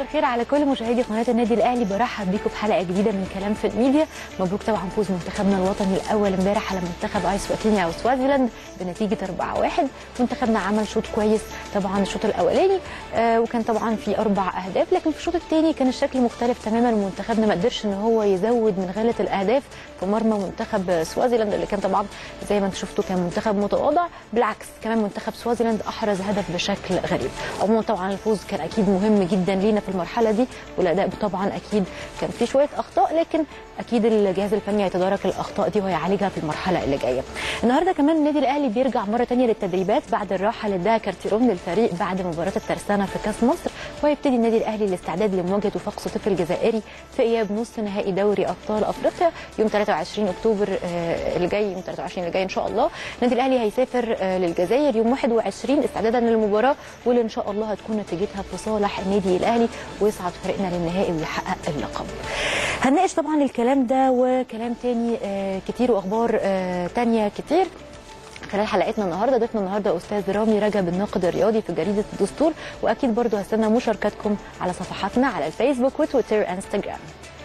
الخير على كل مشاهدي قناه النادي الاهلي برحب بيكم في حلقه جديده من كلام في الميديا مبروك طبعا فوز منتخبنا الوطني الاول امبارح على منتخب ايس واتينيا او سوازيلاند بنتيجه 4-1 منتخبنا عمل شوط كويس طبعا الشوط الاولاني آه وكان طبعا في اربع اهداف لكن في الشوط الثاني كان الشكل مختلف تماما منتخبنا ما قدرش ان هو يزود من غله الاهداف في مرمى منتخب سوازيلاند اللي كان طبعا زي ما انتم شفتوا كان منتخب متواضع بالعكس كمان منتخب سوازيلاند احرز هدف بشكل غريب عموما طبعا الفوز كان اكيد مهم جدا لينا في المرحله دي والاداء طبعا اكيد كان في شويه اخطاء لكن اكيد الجهاز الفني هيتدارك الاخطاء دي وهيعالجها في المرحله اللي جايه النهارده كمان النادي الاهلي بيرجع مره ثانيه للتدريبات بعد الراحه اللي اداها كارتيرون للفريق بعد مباراه الترسانه في كاس مصر ويبتدي النادي الاهلي الاستعداد لمواجهه وفاق سطيف الجزائري في اياب نص نهائي دوري ابطال افريقيا يوم 23 اكتوبر اللي جاي يوم 23 اللي جاي ان شاء الله النادي الاهلي هيسافر للجزائر يوم 21 استعدادا للمباراه واللي ان شاء الله هتكون نتيجتها في صالح النادي الاهلي ويصعد فريقنا للنهائي ويحقق اللقب. هنناقش طبعا الكلام ده وكلام تاني كتير واخبار تانيه كتير خلال حلقتنا النهارده ضيفنا النهارده استاذ رامي رجب الناقد الرياضي في جريده الدستور واكيد برضو هستنى مشاركاتكم على صفحاتنا على الفيسبوك وتويتر وانستجرام.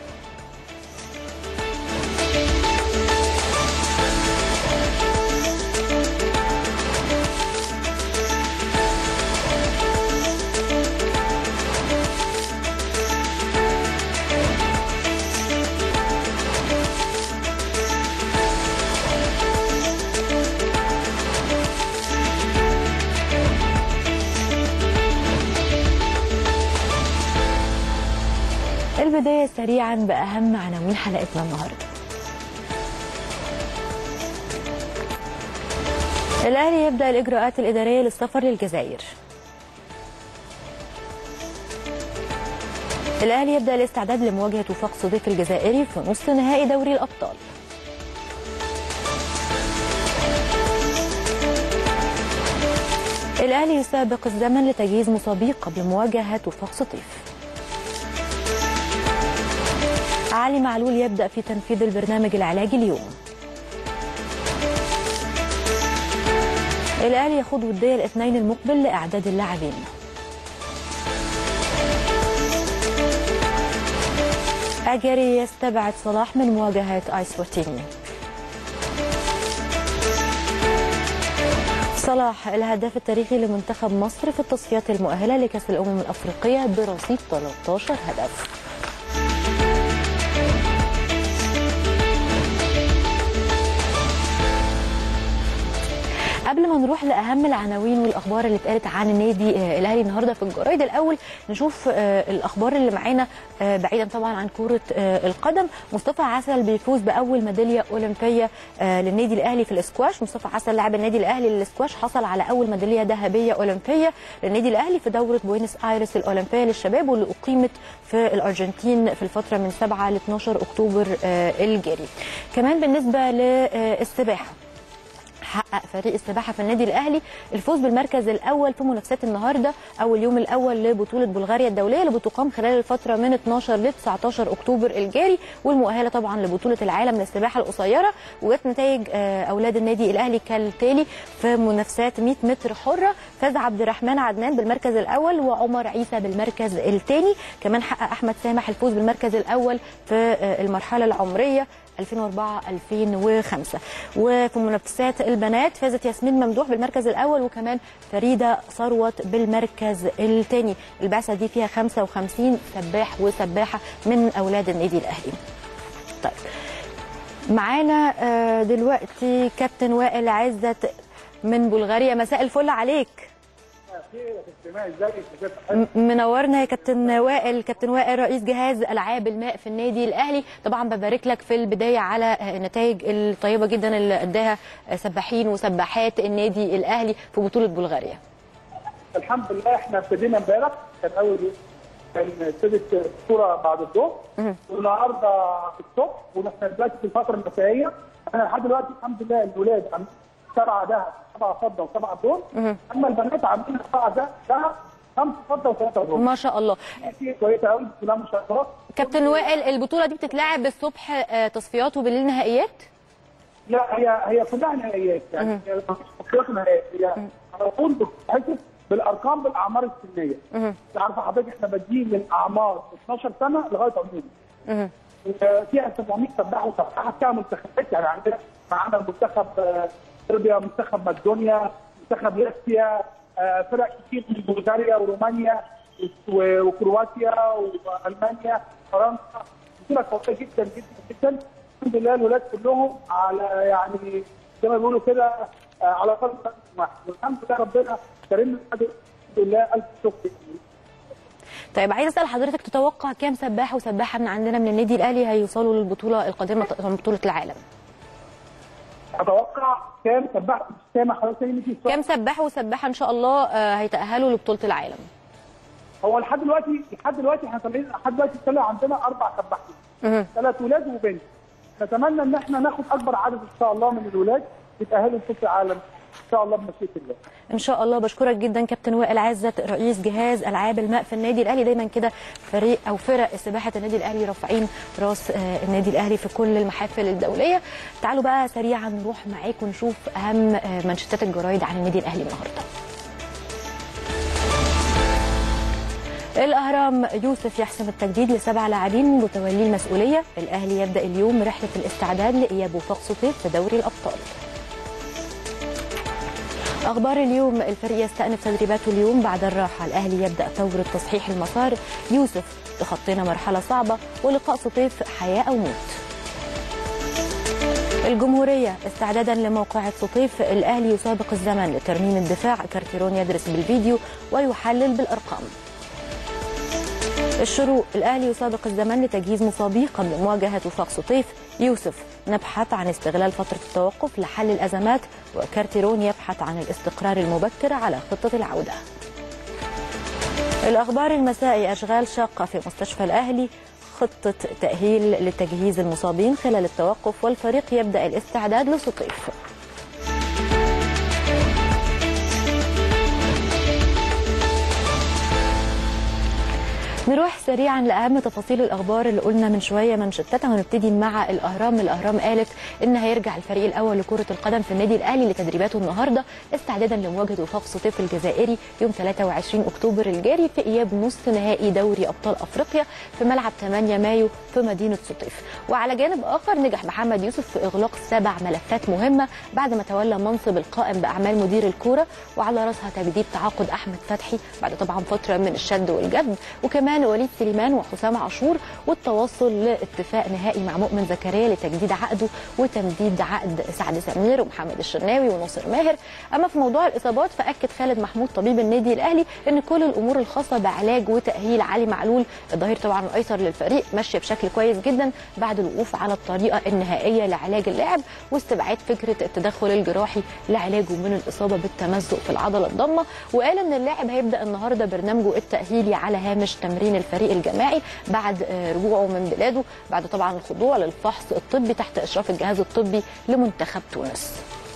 البداية سريعا بأهم عناوين حلقتنا النهاردة الأهلي يبدأ الإجراءات الإدارية للسفر للجزائر الأهلي يبدأ الاستعداد لمواجهة وفاق صديق الجزائري في نصف نهائي دوري الأبطال الأهلي يسابق الزمن لتجهيز مصابيه قبل مواجهة وفاق سطيف علي معلول يبدأ في تنفيذ البرنامج العلاجي اليوم الأهلي يخوض ودية الاثنين المقبل لإعداد اللاعبين أجري يستبعد صلاح من مواجهة آيس واتيني صلاح الهداف التاريخي لمنتخب مصر في التصفيات المؤهلة لكأس الأمم الأفريقية برصيد 13 هدف قبل ما نروح لاهم العناوين والاخبار اللي اتقالت عن النادي الاهلي النهارده في الجرايد الاول نشوف الاخبار اللي معانا بعيدا طبعا عن كره القدم مصطفى عسل بيفوز باول ميداليه اولمبيه للنادي الاهلي في الاسكواش مصطفى عسل لاعب النادي الاهلي للاسكواش حصل على اول ميداليه ذهبيه اولمبيه للنادي الاهلي في دوره بوينس ايرس الاولمبيه للشباب واللي اقيمت في الارجنتين في الفتره من 7 ل 12 اكتوبر الجاري كمان بالنسبه للسباحه حقق فريق السباحه في النادي الاهلي الفوز بالمركز الاول في منافسات النهارده او اليوم الاول لبطوله بلغاريا الدوليه اللي بتقام خلال الفتره من 12 ل 19 اكتوبر الجاري والمؤهله طبعا لبطوله العالم للسباحه القصيره وجت نتائج اولاد النادي الاهلي كالتالي في منافسات 100 متر حره فاز عبد الرحمن عدنان بالمركز الاول وعمر عيسى بالمركز الثاني كمان حقق احمد سامح الفوز بالمركز الاول في المرحله العمريه 2004 2005 وفي منافسات البنات فازت ياسمين ممدوح بالمركز الاول وكمان فريده ثروت بالمركز الثاني البعثه دي فيها 55 سباح وسباحه من اولاد النادي الاهلي طيب معانا دلوقتي كابتن وائل عزت من بلغاريا مساء الفل عليك منورنا يا كابتن وائل كابتن وائل رئيس جهاز العاب الماء في النادي الاهلي طبعا ببارك لك في البدايه على النتائج الطيبه جدا اللي اداها سباحين وسباحات النادي الاهلي في بطوله بلغاريا الحمد لله احنا ابتدينا امبارح كان اول كان ابتدت الصوره بعد الظهر والنهارده في الصبح ونحن دلوقتي في الفتره المسائيه انا لحد دلوقتي الحمد لله الولاد سبعه ذهب سبعه فضه وسبعه دور اما البنات عاملين سبعه ذهب خمسه فضه وثلاثه دور ما شاء الله في كويسه قوي بسم الله ما شاء الله كابتن وائل البطوله دي بتتلعب الصبح تصفيات وبالليل نهائيات؟ لا هي هي كلها نهائيات يعني مفيش تصفيات نهائيات هي على طول بتتحسب بالارقام بالاعمار السنيه مهم. انت عارفه حضرتك احنا بادئين من اعمار 12 سنه لغايه عموما مهم. فيها 700 سباح وسباحه فيها منتخبات يعني عندنا معانا منتخب آه، صربيا منتخب مقدونيا منتخب لاتفيا آه، فرق كتير من بلغاريا ورومانيا و- وكرواتيا والمانيا فرنسا بطوله قويه جدا جدا جدا الحمد لله الولاد كلهم على يعني زي ما بيقولوا كده آه، على قلب واحد والحمد لله ربنا كرمنا الحمد لله الف شكر طيب عايز اسال حضرتك تتوقع كام سباح وسباحه من عندنا من النادي الاهلي هيوصلوا للبطوله القادمه بطوله العالم اتوقع كام سباح مش سامع حضرتك تاني في السؤال؟ كام سباح وسباحه ان شاء الله آه، هيتاهلوا لبطوله العالم هو لحد دلوقتي لحد دلوقتي احنا طالعين لحد دلوقتي طلع عندنا اربع سباحين مهم. ثلاث ولاد وبنت نتمنى ان احنا ناخد اكبر عدد ان شاء الله من الولاد يتاهلوا لكاس العالم ان شاء الله بمشيئه الله ان شاء الله بشكرك جدا كابتن وائل عزت رئيس جهاز العاب الماء في النادي الاهلي دايما كده فريق او فرق سباحه النادي الاهلي رافعين راس آه، النادي الاهلي في كل المحافل الدوليه تعالوا بقى سريعا نروح معاكم ونشوف اهم آه، منشطات الجرايد عن النادي الاهلي النهارده الاهرام يوسف يحسم التجديد لسبع لاعبين متولي المسؤوليه الاهلي يبدا اليوم رحله الاستعداد لاياب وفاق سطيف في دوري الابطال اخبار اليوم الفريق يستأنف تدريباته اليوم بعد الراحه الاهلي يبدا ثوره تصحيح المسار يوسف تخطينا مرحله صعبه ولقاء سطيف حياه او موت الجمهورية استعدادا لموقعة سطيف الأهلي يسابق الزمن لترميم الدفاع كارتيرون يدرس بالفيديو ويحلل بالأرقام الشروق الأهلي يسابق الزمن لتجهيز مصابيه قبل مواجهة وفاق سطيف يوسف نبحث عن استغلال فترة التوقف لحل الأزمات وكارتيرون يبحث عن الاستقرار المبكر على خطة العودة الأخبار المسائي أشغال شاقة في مستشفى الأهلي خطة تأهيل لتجهيز المصابين خلال التوقف والفريق يبدأ الاستعداد لسطيف نروح سريعا لاهم تفاصيل الاخبار اللي قلنا من شويه منشطتها ونبتدي مع الاهرام الاهرام قالت ان هيرجع الفريق الاول لكره القدم في النادي الاهلي لتدريباته النهارده استعدادا لمواجهه وفاق سطيف الجزائري يوم 23 اكتوبر الجاري في اياب نصف نهائي دوري ابطال افريقيا في ملعب 8 مايو في مدينه سطيف وعلى جانب اخر نجح محمد يوسف في اغلاق سبع ملفات مهمه بعد ما تولى منصب القائم باعمال مدير الكوره وعلى راسها تجديد تعاقد احمد فتحي بعد طبعا فتره من الشد والجد وكمان وليد سليمان وحسام عاشور والتوصل لاتفاق نهائي مع مؤمن زكريا لتجديد عقده وتمديد عقد سعد سمير ومحمد الشناوي وناصر ماهر اما في موضوع الاصابات فاكد خالد محمود طبيب النادي الاهلي ان كل الامور الخاصه بعلاج وتاهيل علي معلول الظهير طبعا الايسر للفريق ماشيه بشكل كويس جدا بعد الوقوف على الطريقه النهائيه لعلاج اللاعب واستبعاد فكره التدخل الجراحي لعلاجه من الاصابه بالتمزق في العضله الضمه وقال ان اللاعب هيبدا النهارده برنامجه التاهيلي على هامش تمرين الفريق الجماعي بعد آه، رجوعه من بلاده بعد طبعا الخضوع للفحص الطبي تحت اشراف الجهاز الطبي لمنتخب تونس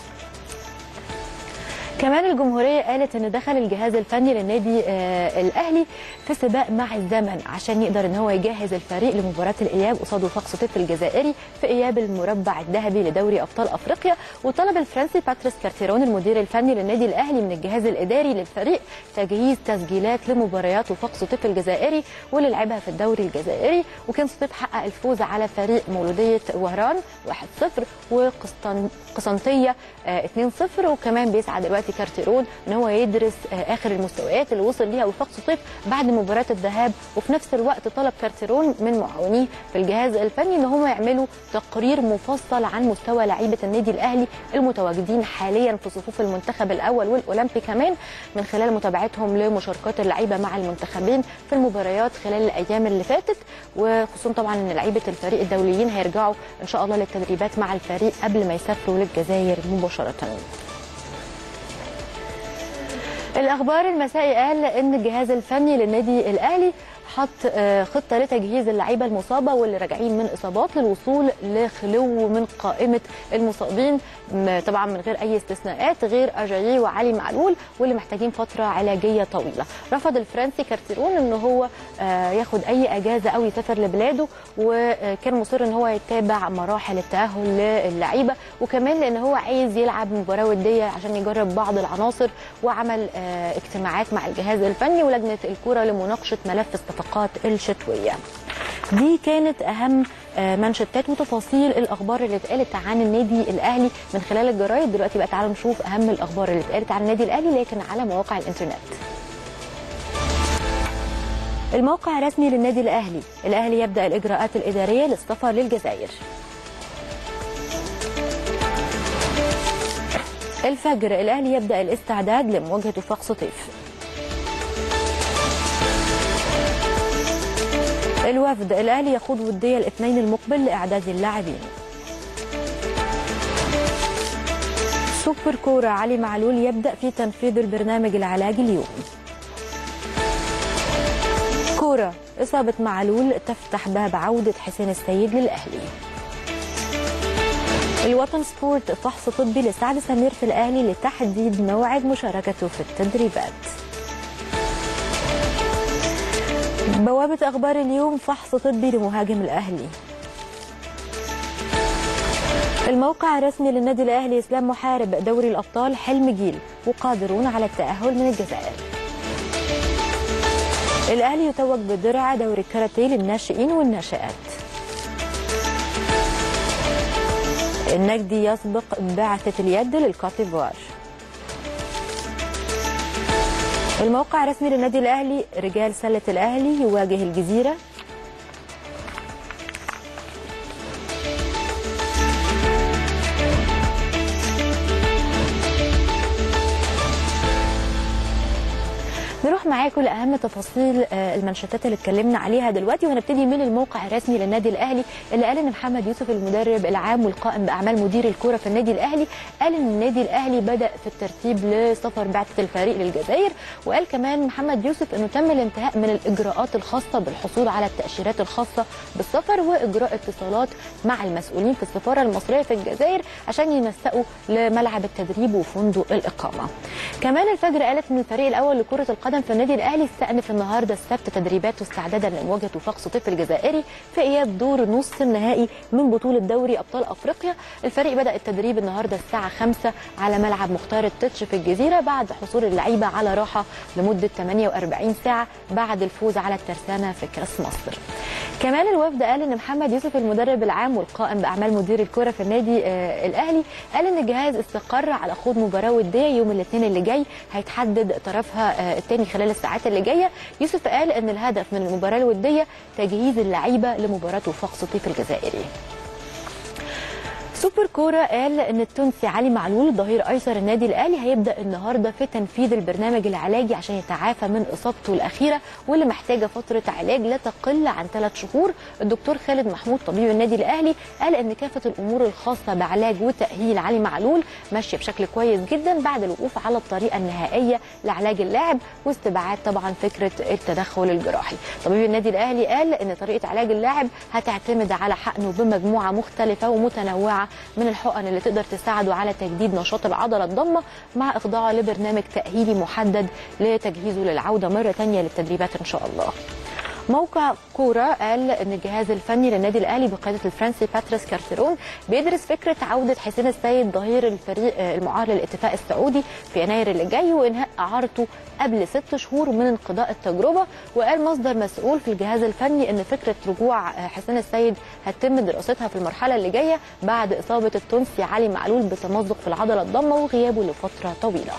كمان الجمهورية قالت ان دخل الجهاز الفني للنادي آه الاهلي في سباق مع الزمن عشان يقدر ان هو يجهز الفريق لمباراة الاياب قصاد وفاق سطيف الجزائري في اياب المربع الذهبي لدوري ابطال افريقيا وطلب الفرنسي باتريس كارتيرون المدير الفني للنادي الاهلي من الجهاز الاداري للفريق تجهيز تسجيلات لمباريات وفاق سطيف الجزائري واللي لعبها في الدوري الجزائري وكان سطيف حقق الفوز على فريق مولودية وهران 1-0 وقسنطينية 2-0 وكمان بيسعى دلوقتي كارتيرون ان هو يدرس آه، اخر المستويات اللي وصل ليها وفاق سطيف بعد مباراه الذهاب وفي نفس الوقت طلب كارتيرون من معاونيه في الجهاز الفني ان هم يعملوا تقرير مفصل عن مستوى لعيبه النادي الاهلي المتواجدين حاليا في صفوف المنتخب الاول والاولمبي كمان من خلال متابعتهم لمشاركات اللعيبه مع المنتخبين في المباريات خلال الايام اللي فاتت وخصوصا طبعا ان لعيبه الفريق الدوليين هيرجعوا ان شاء الله للتدريبات مع الفريق قبل ما يسافروا للجزائر مباشره. الاخبار المسائي قال ان الجهاز الفني للنادي الاهلي حط آه، خطه لتجهيز اللعيبه المصابه واللي راجعين من اصابات للوصول لخلو من قائمه المصابين م- طبعا من غير اي استثناءات غير اجاييه وعلي معلول واللي محتاجين فتره علاجيه طويله رفض الفرنسي كارتيرون ان هو آه، ياخد اي اجازه او يسافر لبلاده وكان مصر ان هو يتابع مراحل التاهل للعيبه وكمان لان هو عايز يلعب مباراه وديه عشان يجرب بعض العناصر وعمل آه، اجتماعات مع الجهاز الفني ولجنه الكره لمناقشه ملف الصفقات الشتويه دي كانت اهم آه، منشطات وتفاصيل الاخبار اللي اتقالت عن النادي الاهلي من خلال الجرايد دلوقتي بقى تعالوا نشوف اهم الاخبار اللي اتقالت عن النادي الاهلي لكن على مواقع الانترنت الموقع الرسمي للنادي الاهلي الاهلي يبدا الاجراءات الاداريه للسفر للجزائر الفجر الاهلي يبدا الاستعداد لمواجهه وفاق سطيف الوفد الاهلي يخوض وديه الاثنين المقبل لاعداد اللاعبين سوبر كوره علي معلول يبدا في تنفيذ البرنامج العلاجي اليوم كوره اصابه معلول تفتح باب عوده حسين السيد للاهلي الوطن سبورت فحص طبي لسعد سمير في الاهلي لتحديد موعد مشاركته في التدريبات بوابة أخبار اليوم فحص طبي لمهاجم الأهلي الموقع الرسمي للنادي الأهلي إسلام محارب دوري الأبطال حلم جيل وقادرون على التأهل من الجزائر الأهلي يتوج بدرع دوري الكاراتيه للناشئين والناشئات النجدي يسبق بعثة اليد للكوتيفوار الموقع الرسمي للنادي الاهلي رجال سله الاهلي يواجه الجزيره نروح معاكم لاهم تفاصيل آه، المنشطات اللي اتكلمنا عليها دلوقتي وهنبتدي من الموقع الرسمي للنادي الاهلي اللي قال ان محمد يوسف المدرب العام والقائم باعمال مدير الكوره في النادي الاهلي قال ان النادي الاهلي بدا في الترتيب لسفر بعثه الفريق للجزائر وقال كمان محمد يوسف انه تم الانتهاء من الاجراءات الخاصه بالحصول على التاشيرات الخاصه بالسفر واجراء اتصالات مع المسؤولين في السفاره المصريه في الجزائر عشان ينسقوا لملعب التدريب وفندق الاقامه. كمان الفجر قالت ان الفريق الاول لكره القدم في النادي الاهلي استأنف النهارده السبت تدريباته استعدادا لمواجهه وفاق سطيف الجزائري في اياب دور نص النهائي من بطوله دوري ابطال افريقيا الفريق بدا التدريب النهارده الساعه 5 على ملعب مختار التتش في الجزيره بعد حصول اللعيبه على راحه لمده 48 ساعه بعد الفوز على الترسانه في كاس مصر كمان الوفد قال ان محمد يوسف المدرب العام والقائم باعمال مدير الكره في النادي آه الاهلي قال ان الجهاز استقر على خوض مباراه وديه يوم الاثنين اللي جاي هيتحدد طرفها آه الثاني خلال الساعات اللي جايه يوسف قال ان الهدف من المباراه الوديه تجهيز اللعيبه لمباراه وفاق سطيف الجزائري سوبر كوره قال ان التونسي علي معلول ظهير ايسر النادي الاهلي هيبدا النهارده في تنفيذ البرنامج العلاجي عشان يتعافى من اصابته الاخيره واللي محتاجه فتره علاج لا تقل عن ثلاث شهور الدكتور خالد محمود طبيب النادي الاهلي قال ان كافه الامور الخاصه بعلاج وتاهيل علي معلول ماشيه بشكل كويس جدا بعد الوقوف على الطريقه النهائيه لعلاج اللاعب واستبعاد طبعا فكره التدخل الجراحي طبيب النادي الاهلي قال ان طريقه علاج اللاعب هتعتمد على حقنه بمجموعه مختلفه ومتنوعه من الحقن اللي تقدر تساعده على تجديد نشاط العضله الضمه مع اخضاعه لبرنامج تاهيلي محدد لتجهيزه للعوده مره ثانيه للتدريبات ان شاء الله. موقع كورة قال ان الجهاز الفني للنادي الاهلي بقياده الفرنسي باتريس كارتيرون بيدرس فكره عوده حسين السيد ظهير الفريق المعار للاتفاق السعودي في يناير اللي جاي وانهاء اعارته قبل ست شهور من انقضاء التجربه وقال مصدر مسؤول في الجهاز الفني ان فكره رجوع حسين السيد هتم دراستها في المرحله اللي جايه بعد اصابه التونسي علي معلول بتمزق في العضله الضمه وغيابه لفتره طويله.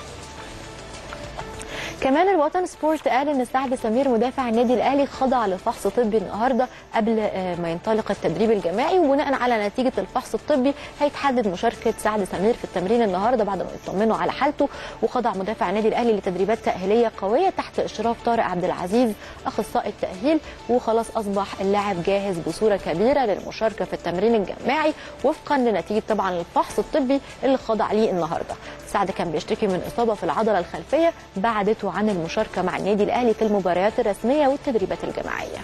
كمان الوطن سبورت قال ان سعد سمير مدافع النادي الاهلي خضع لفحص طبي النهارده قبل ما ينطلق التدريب الجماعي وبناء على نتيجه الفحص الطبي هيتحدد مشاركه سعد سمير في التمرين النهارده بعد ما يطمنوا على حالته وخضع مدافع النادي الاهلي لتدريبات تاهيليه قويه تحت اشراف طارق عبد العزيز اخصائي التاهيل وخلاص اصبح اللاعب جاهز بصوره كبيره للمشاركه في التمرين الجماعي وفقا لنتيجه طبعا الفحص الطبي اللي خضع ليه النهارده سعد كان بيشتكي من اصابه في العضله الخلفيه بعدته اعتذروا عن المشاركه مع النادي الاهلي في المباريات الرسميه والتدريبات الجماعيه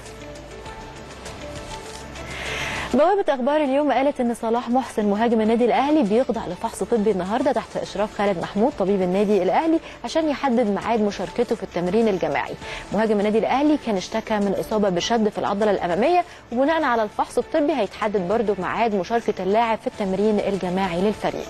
بوابة أخبار اليوم قالت إن صلاح محسن مهاجم النادي الأهلي بيخضع لفحص طبي النهاردة تحت إشراف خالد محمود طبيب النادي الأهلي عشان يحدد ميعاد مشاركته في التمرين الجماعي. مهاجم النادي الأهلي كان اشتكى من إصابة بشد في العضلة الأمامية وبناء على الفحص الطبي هيتحدد برضه ميعاد مشاركة اللاعب في التمرين الجماعي للفريق.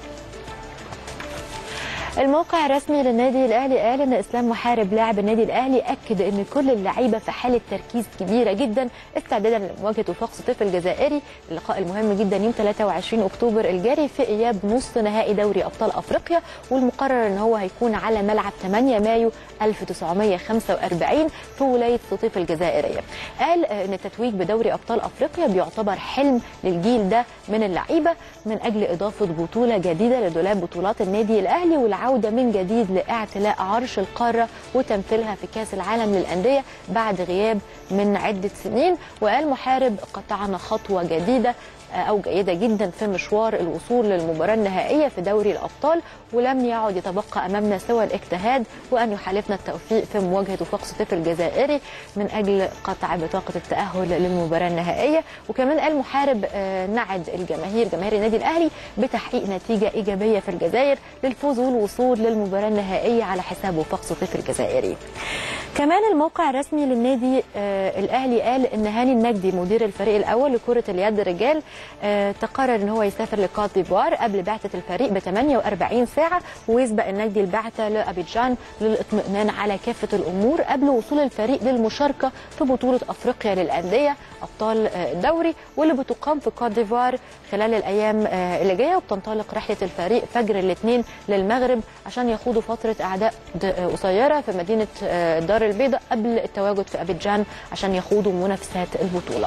الموقع الرسمي للنادي الاهلي قال ان اسلام محارب لاعب النادي الاهلي اكد ان كل اللعيبه في حاله تركيز كبيره جدا استعدادا لمواجهه وفاق سطيف الجزائري اللقاء المهم جدا يوم 23 اكتوبر الجاري في اياب نصف نهائي دوري ابطال افريقيا والمقرر ان هو هيكون على ملعب 8 مايو 1945 في ولايه سطيف الجزائريه. قال ان التتويج بدوري ابطال افريقيا بيعتبر حلم للجيل ده من اللعيبه من اجل اضافه بطوله جديده لدولاب بطولات النادي الاهلي والعوده من جديد لاعتلاء عرش القاره وتمثيلها في كاس العالم للانديه بعد غياب من عده سنين وقال محارب قطعنا خطوه جديده او جيده جدا في مشوار الوصول للمباراه النهائيه في دوري الابطال ولم يعد يتبقى امامنا سوى الاجتهاد وان يحالفنا التوفيق في مواجهه وفاق سطيف الجزائري من اجل قطع بطاقه التاهل للمباراه النهائيه وكمان قال محارب نعد الجماهير جماهير النادي الاهلي بتحقيق نتيجه ايجابيه في الجزائر للفوز والوصول للمباراه النهائيه على حساب وفاق سطيف الجزائري. كمان الموقع الرسمي للنادي آه الاهلي قال ان هاني النجدي مدير الفريق الاول لكره اليد الرجال آه تقرر ان هو يسافر لكوت ديفوار قبل بعثه الفريق ب 48 ساعه ويسبق النجدي البعثه لابيجان للاطمئنان على كافه الامور قبل وصول الفريق للمشاركه في بطوله افريقيا للانديه ابطال آه الدوري واللي بتقام في كوت ديفوار خلال الايام اللي جايه وبتنطلق رحله الفريق فجر الاثنين للمغرب عشان يخوضوا فتره اعداء قصيره في مدينه الدار البيضاء قبل التواجد في ابيجان عشان يخوضوا منافسات البطوله.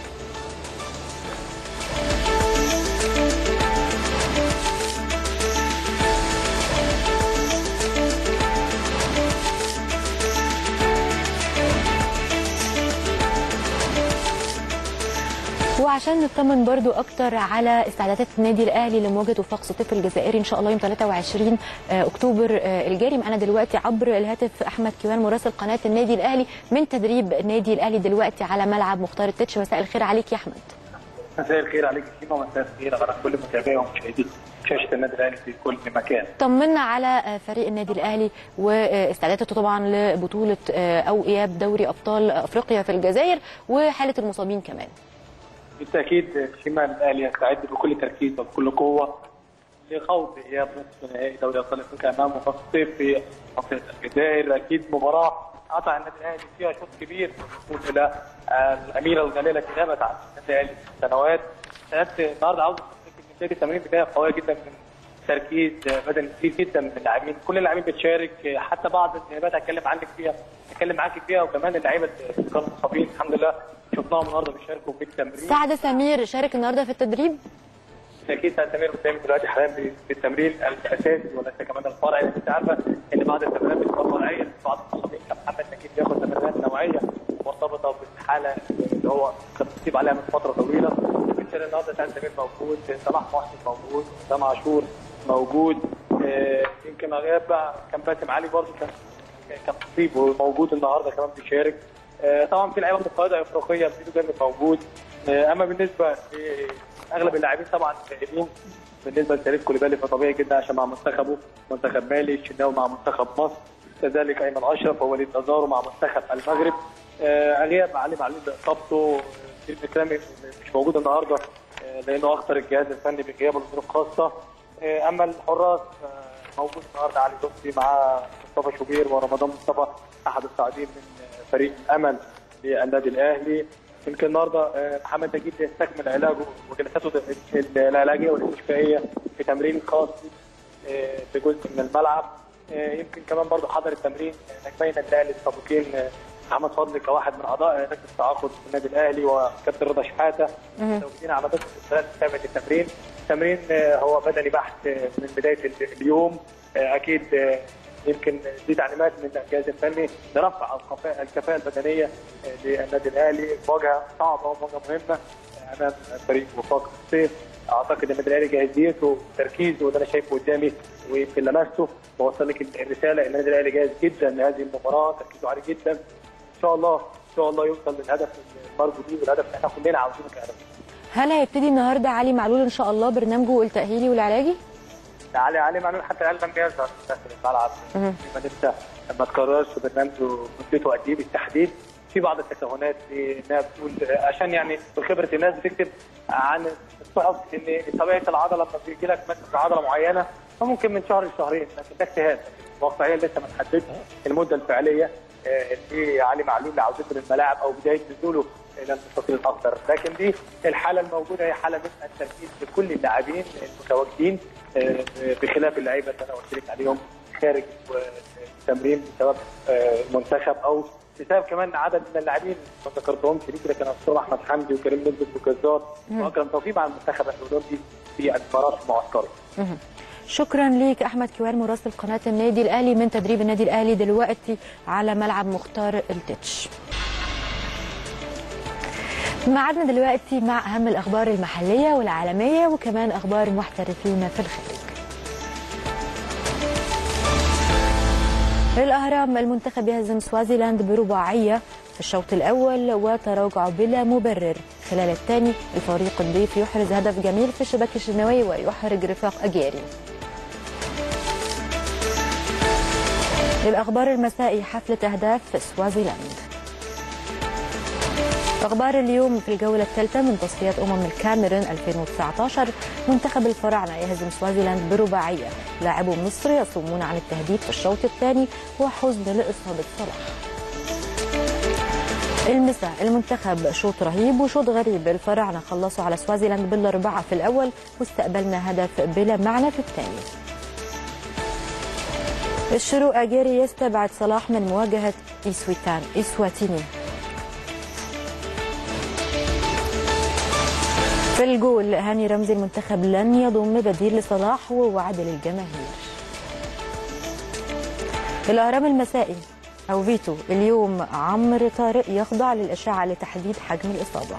وعشان نطمن برضو اكتر على استعدادات النادي الاهلي لمواجهه وفاق سطيف الجزائري ان شاء الله يوم 23 اكتوبر الجاري معانا دلوقتي عبر الهاتف احمد كيوان مراسل قناه النادي الاهلي من تدريب النادي الاهلي دلوقتي على ملعب مختار التتش مساء الخير عليك يا احمد مساء الخير عليك شيما ومساء الخير على كل متابعي ومشاهدي شاشه النادي الاهلي في كل مكان. طمنا على فريق النادي الاهلي واستعداداته طبعا لبطوله او اياب دوري ابطال افريقيا في الجزائر وحاله المصابين كمان. بالتاكيد شيما الاهلي يستعد بكل تركيز وبكل قوه لخوض اياب نصف نهائي دوري ابطال افريقيا امام وفاق الصيف في منطقه الجزائر اكيد مباراه قطع النادي الاهلي فيها شوط كبير بالنسبه الى الاميره الغاليه التي غابت عن النادي الاهلي سنوات كانت النهارده عاوز نتيجه التمرين بدايه قويه جدا من تركيز بدني كبير جدا من اللاعبين كل اللاعبين بتشارك حتى بعض الغيابات هتكلم عنك فيها هتكلم معاك فيها وكمان اللعيبه اللي كانوا مصابين الحمد لله شفناهم النهارده بيشاركوا في التمرين سعد سمير شارك النهارده في التدريب اكيد سعد سمير قدامي دلوقتي حاليا في التمرين الاساسي وليس كمان الفرعي انت عارفه ان بعض التمرينات بتبقى فرعيه بعض المصابين كمحمد نجيب بياخد تمرينات نوعيه مرتبطه بالحاله اللي هو كان بيصيب عليها من فتره طويله بالتالي النهارده سعد سمير موجود صلاح محسن موجود اسامه عاشور موجود يمكن غياب بقى كان باسم علي برضه كان كان مصيب وموجود النهارده كمان بيشارك طبعا في لعيبه مقيده افريقيه بيدو جامد موجود اما بالنسبه لاغلب اللاعبين طبعا شاهدين بالنسبه لشريف كوليبالي فطبيعي جدا عشان مع منتخبه منتخب مالي الشناوي مع منتخب مصر كذلك ايمن اشرف ووليد ازارو مع منتخب المغرب غياب علي معلول باصابته سيف كلامي مش موجود النهارده لانه اخطر الجهاز الفني بغيابه لظروف خاصه اما الحراس موجود النهارده علي لطفي مع مصطفى شوبير ورمضان مصطفى احد الصاعدين من فريق امل للنادي الاهلي يمكن النهارده محمد نجيب يستكمل علاجه وجلساته العلاجيه والاستشفائيه في تمرين خاص في جزء من الملعب يمكن كمان برضه حضر التمرين نجمين الاهلي السابقين محمد فضل كواحد من اعضاء لجنه التعاقد في النادي الاهلي وكابتن رضا شحاته موجودين على ضد متابعه التمرين التمرين هو بدني بحت من بدايه اليوم اكيد يمكن دي تعليمات من الجهاز الفني لرفع الكفاءه البدنيه للنادي الاهلي مواجهه صعبه ومواجهه مهمه امام فريق وفاق الصيف اعتقد ان النادي الاهلي جاهزيته وتركيزه وده انا شايفه قدامي ويمكن لمسته بوصل لك الرساله ان النادي الاهلي جاهز جدا لهذه المباراه تركيزه عالي جدا ان شاء الله ان شاء الله يوصل للهدف المرجو بيه والهدف اللي احنا كلنا عاوزينه كهدف هل هيبتدي النهارده علي معلول ان شاء الله برنامجه التاهيلي والعلاجي؟ علي علي معلول حتى الان لم يظهر داخل الملعب مهم. فيما لسه ما تكررش برنامجه مدته قد ايه بالتحديد في بعض التكهنات في انها بتقول عشان يعني بخبره الناس بتكتب عن الصحف ان طبيعه العضله لما بيجي لك مثلا في عضله معينه فممكن من شهر لشهرين لكن ده اجتهاد واقعيا لسه ما تحددش المده الفعليه آه، اللي علي معلول لعودته للملاعب او بدايه نزوله الى المستطيل الاخضر لكن دي الحاله الموجوده هي حاله من التركيز لكل اللاعبين المتواجدين آه، بخلاف اللعيبه اللي انا قلت لك عليهم خارج التمرين بسبب آه، المنتخب او بسبب كمان عدد من اللاعبين ما ذكرتهمش ليك لكن اسطوره احمد حمدي وكريم نزل وجزار واكرم توفيق مع المنتخب الاولمبي في الامارات المعسكري مهم. شكرا ليك احمد كوار مراسل قناه النادي الاهلي من تدريب النادي الاهلي دلوقتي على ملعب مختار التتش معادنا دلوقتي مع اهم الاخبار المحليه والعالميه وكمان اخبار محترفين في الخارج الاهرام المنتخب يهزم سوازيلاند برباعيه في الشوط الاول وتراجع بلا مبرر خلال الثاني الفريق الضيف يحرز هدف جميل في شباك الشناوي ويحرج رفاق اجيري للأخبار المسائي حفلة أهداف في سوازيلاند أخبار اليوم في الجولة الثالثة من تصفيات أمم الكاميرون 2019 منتخب الفراعنة يهزم سوازيلاند برباعية لاعبو مصر يصومون عن التهديد في الشوط الثاني وحزن لإصابة صلاح المساء المنتخب شوط رهيب وشوط غريب الفراعنة خلصوا على سوازيلاند بالأربعة في الأول واستقبلنا هدف بلا معنى في الثاني الشروق أجيري يستبعد صلاح من مواجهة إسويتان إسواتيني في الجول هاني رمزي المنتخب لن يضم بديل لصلاح ووعد للجماهير الأهرام المسائي أو فيتو اليوم عمرو طارق يخضع للإشاعة لتحديد حجم الإصابة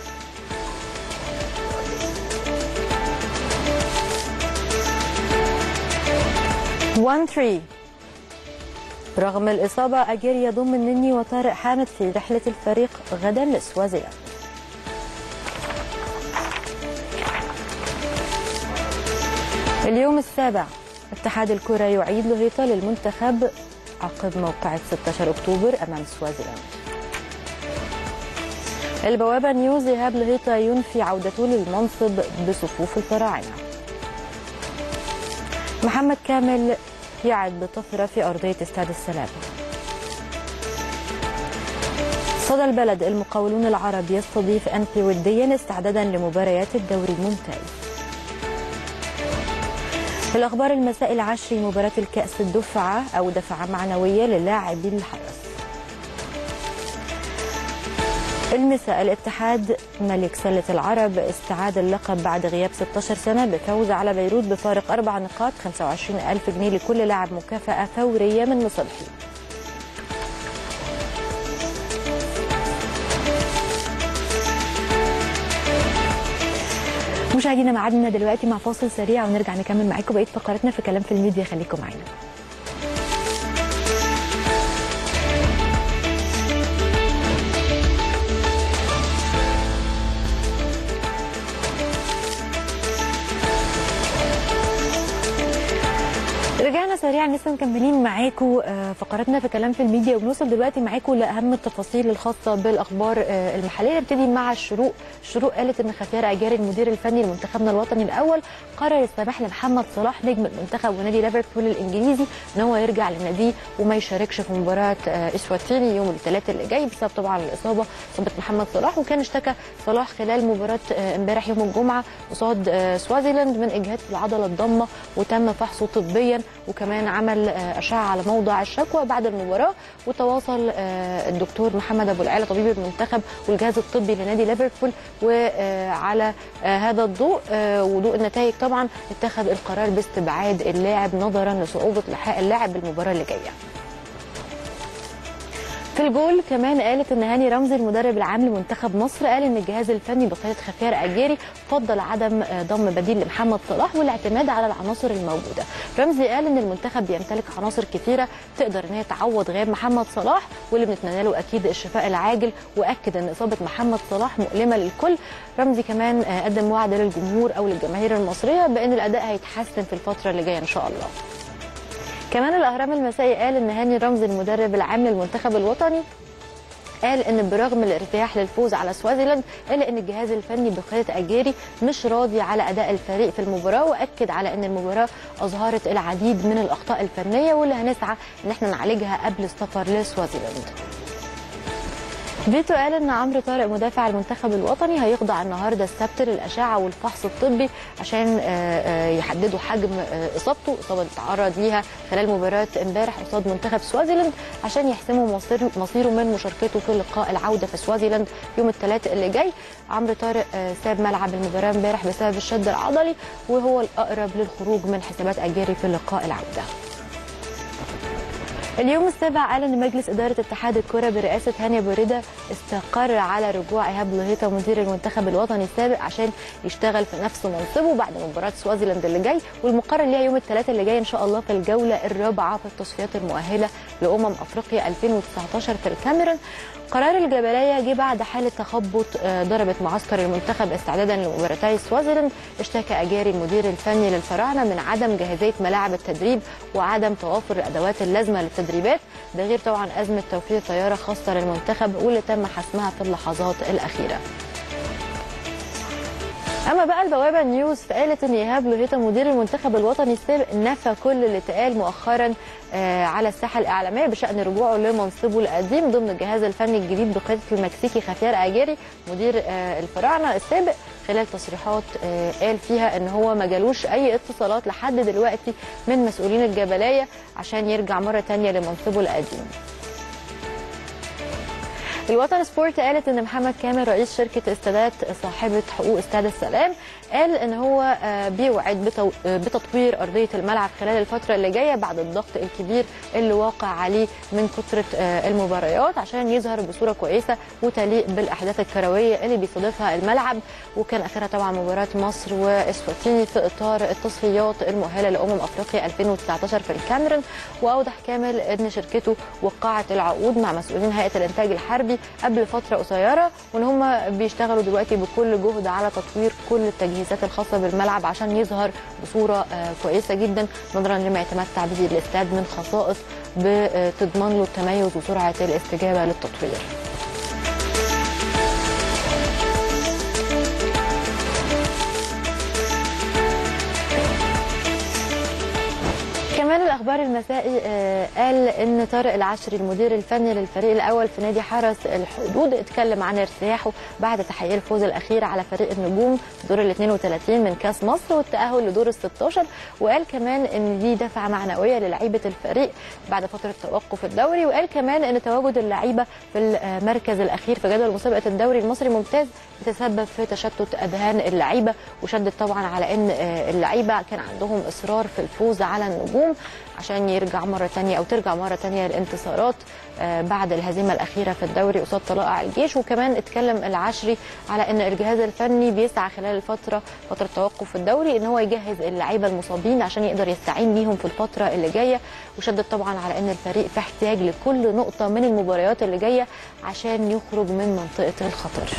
وان تري رغم الإصابة أجير يضم النني وطارق حامد في رحلة الفريق غدا لسوازيلاند اليوم السابع اتحاد الكرة يعيد لهيطة للمنتخب عقب موقعة 16 أكتوبر أمام سوازيلاند البوابة نيوز إيهاب لهيطة ينفي عودته للمنصب بصفوف الفراعنة محمد كامل يعد بطفرة في أرضية استاد السلام صدى البلد المقاولون العرب يستضيف أنفي وديا استعدادا لمباريات الدوري الممتاز في الأخبار المساء العشري مباراة الكأس الدفعة أو دفعة معنوية للاعبي الحرس المساء الاتحاد ملك سلة العرب استعاد اللقب بعد غياب 16 سنة بفوز على بيروت بفارق أربع نقاط 25 ألف جنيه لكل لاعب مكافأة فورية من مصالحه مشاهدينا معادنا دلوقتي مع فاصل سريع ونرجع نكمل معاكم بقيه فقراتنا في كلام في الميديا خليكم معانا رجعنا سريعا لسه مكملين معاكم آه، فقراتنا في كلام في الميديا وبنوصل دلوقتي معاكم لاهم التفاصيل الخاصه بالاخبار آه، المحليه نبتدي مع الشروق الشروق قالت ان خفير اجاري المدير الفني لمنتخبنا الوطني الاول قرر السماح لمحمد صلاح نجم المنتخب ونادي ليفربول الانجليزي ان هو يرجع لناديه وما يشاركش في مباراه آه، اسواتيني يوم الثلاث اللي جاي بسبب طبعا الاصابه اصابه محمد صلاح وكان اشتكى صلاح خلال مباراه آه، امبارح يوم الجمعه قصاد آه، سوازيلاند من اجهاد في العضله الضامه وتم فحصه طبيا وكمان عمل آه، اشعه على موضع الشكوى بعد المباراه وتواصل آه، الدكتور محمد ابو العلا طبيب المنتخب والجهاز الطبي لنادي ليفربول وعلى هذا الضوء آه، وضوء النتائج طبعا اتخذ القرار باستبعاد اللاعب نظرا لصعوبه لحاق اللاعب بالمباراه اللي جايه في الجول كمان قالت ان هاني رمزي المدرب العام لمنتخب مصر قال ان الجهاز الفني بقياده خفير اجيري فضل عدم ضم بديل لمحمد صلاح والاعتماد على العناصر الموجوده رمزي قال ان المنتخب بيمتلك عناصر كثيره تقدر ان هي تعوض غياب محمد صلاح واللي بنتمنى له اكيد الشفاء العاجل واكد ان اصابه محمد صلاح مؤلمه للكل رمزي كمان قدم وعد للجمهور او للجماهير المصريه بان الاداء هيتحسن في الفتره اللي جايه ان شاء الله كمان الاهرام المسائي قال ان هاني رمزي المدرب العام للمنتخب الوطني قال ان برغم الارتياح للفوز على سوازيلاند الا ان الجهاز الفني بقياده اجيري مش راضي على اداء الفريق في المباراه واكد على ان المباراه اظهرت العديد من الاخطاء الفنيه واللي هنسعى ان احنا نعالجها قبل السفر لسوازيلاند فيتو قال ان عمرو طارق مدافع المنتخب الوطني هيخضع النهارده السبت للاشعه والفحص الطبي عشان يحددوا حجم اصابته اصابه تعرض ليها خلال مباراه امبارح قصاد منتخب سوازيلاند عشان يحسموا مصير مصيره من مشاركته في لقاء العوده في سوازيلاند يوم الثلاثاء اللي جاي عمرو طارق ساب ملعب المباراه امبارح بسبب الشد العضلي وهو الاقرب للخروج من حسابات اجاري في لقاء العوده اليوم السابع قال ان مجلس اداره اتحاد الكره برئاسه هاني بريده استقر على رجوع ايهاب لهيطه مدير المنتخب الوطني السابق عشان يشتغل في نفس منصبه بعد مباراه سوازيلاند اللي جاي والمقرر ليها يوم الثلاثاء اللي جاي ان شاء الله في الجوله الرابعه في التصفيات المؤهله لامم افريقيا 2019 في الكاميرون قرار الجبلية جه بعد حالة تخبط ضربت معسكر المنتخب استعدادا لمباراتي سوازيلاند اشتكى أجاري المدير الفني للفراعنة من عدم جاهزية ملاعب التدريب وعدم توافر الأدوات اللازمة للتدريبات ده غير طبعا أزمة توفير طيارة خاصة للمنتخب واللي تم حسمها في اللحظات الأخيرة اما بقى البوابه نيوز فقالت ان ايهاب لوهيتا مدير المنتخب الوطني السابق نفى كل اللي اتقال مؤخرا آه على الساحه الاعلاميه بشان رجوعه لمنصبه القديم ضمن الجهاز الفني الجديد بقياده المكسيكي خافير اجيري مدير آه الفراعنه السابق خلال تصريحات آه قال فيها ان هو ما جالوش اي اتصالات لحد دلوقتي من مسؤولين الجبليه عشان يرجع مره ثانيه لمنصبه القديم الوطن سبورت قالت ان محمد كامل رئيس شركه استادات صاحبه حقوق استاد السلام قال ان هو بيوعد بتطوير ارضيه الملعب خلال الفتره اللي جايه بعد الضغط الكبير اللي واقع عليه من كثره المباريات عشان يظهر بصوره كويسه وتليق بالاحداث الكرويه اللي بيستضيفها الملعب وكان اخرها طبعا مباراه مصر واسواتيني في اطار التصفيات المؤهله لامم افريقيا 2019 في الكاميرون واوضح كامل ان شركته وقعت العقود مع مسؤولين هيئه الانتاج الحربي قبل فتره قصيره وان هم بيشتغلوا دلوقتي بكل جهد على تطوير كل التجهيزات الخاصه بالملعب عشان يظهر بصوره كويسه جدا نظرا لما يتمتع به الاستاد من خصائص بتضمن له التميز وسرعه الاستجابه للتطوير. كمان الاخبار المسائي قال ان طارق العشري المدير الفني للفريق الاول في نادي حرس الحدود اتكلم عن ارتياحه بعد تحقيق الفوز الاخير على فريق النجوم في دور ال 32 من كاس مصر والتاهل لدور ال 16 وقال كمان ان دي دفعه معنويه للعيبه الفريق بعد فتره توقف الدوري وقال كمان ان تواجد اللعيبه في المركز الاخير في جدول مسابقه الدوري المصري ممتاز بتسبب في تشتت اذهان اللعيبه وشدد طبعا على ان اللعيبه كان عندهم اصرار في الفوز على النجوم عشان يرجع مره ثانيه او ترجع مره ثانيه الانتصارات بعد الهزيمه الاخيره في الدوري قصاد طلائع الجيش وكمان اتكلم العشري على ان الجهاز الفني بيسعى خلال الفتره فتره توقف الدوري ان هو يجهز اللعيبه المصابين عشان يقدر يستعين بيهم في الفتره اللي جايه وشدد طبعا على ان الفريق في احتياج لكل نقطه من المباريات اللي جايه عشان يخرج من منطقه الخطر.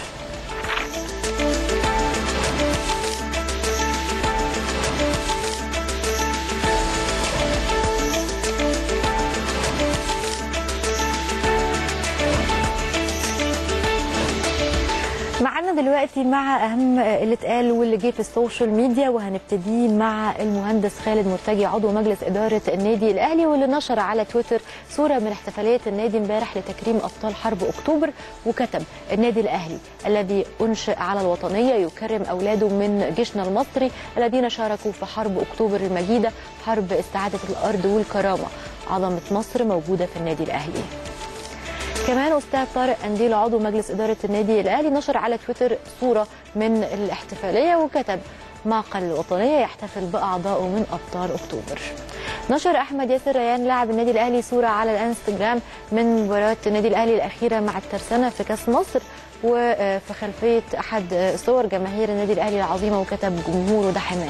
معانا دلوقتي مع اهم اللي اتقال واللي جه في السوشيال ميديا وهنبتدي مع المهندس خالد مرتجي عضو مجلس اداره النادي الاهلي واللي نشر على تويتر صوره من احتفاليه النادي امبارح لتكريم ابطال حرب اكتوبر وكتب النادي الاهلي الذي انشئ على الوطنيه يكرم اولاده من جيشنا المصري الذين شاركوا في حرب اكتوبر المجيده حرب استعاده الارض والكرامه عظمه مصر موجوده في النادي الاهلي كمان استاذ طارق انديل عضو مجلس اداره النادي الاهلي نشر على تويتر صوره من الاحتفاليه وكتب معقل الوطنيه يحتفل باعضائه من ابطال اكتوبر. نشر احمد ياسر ريان لاعب النادي الاهلي صوره على الانستجرام من مباراه النادي الاهلي الاخيره مع الترسانه في كاس مصر وفي خلفيه احد صور جماهير النادي الاهلي العظيمه وكتب جمهوره ده حماه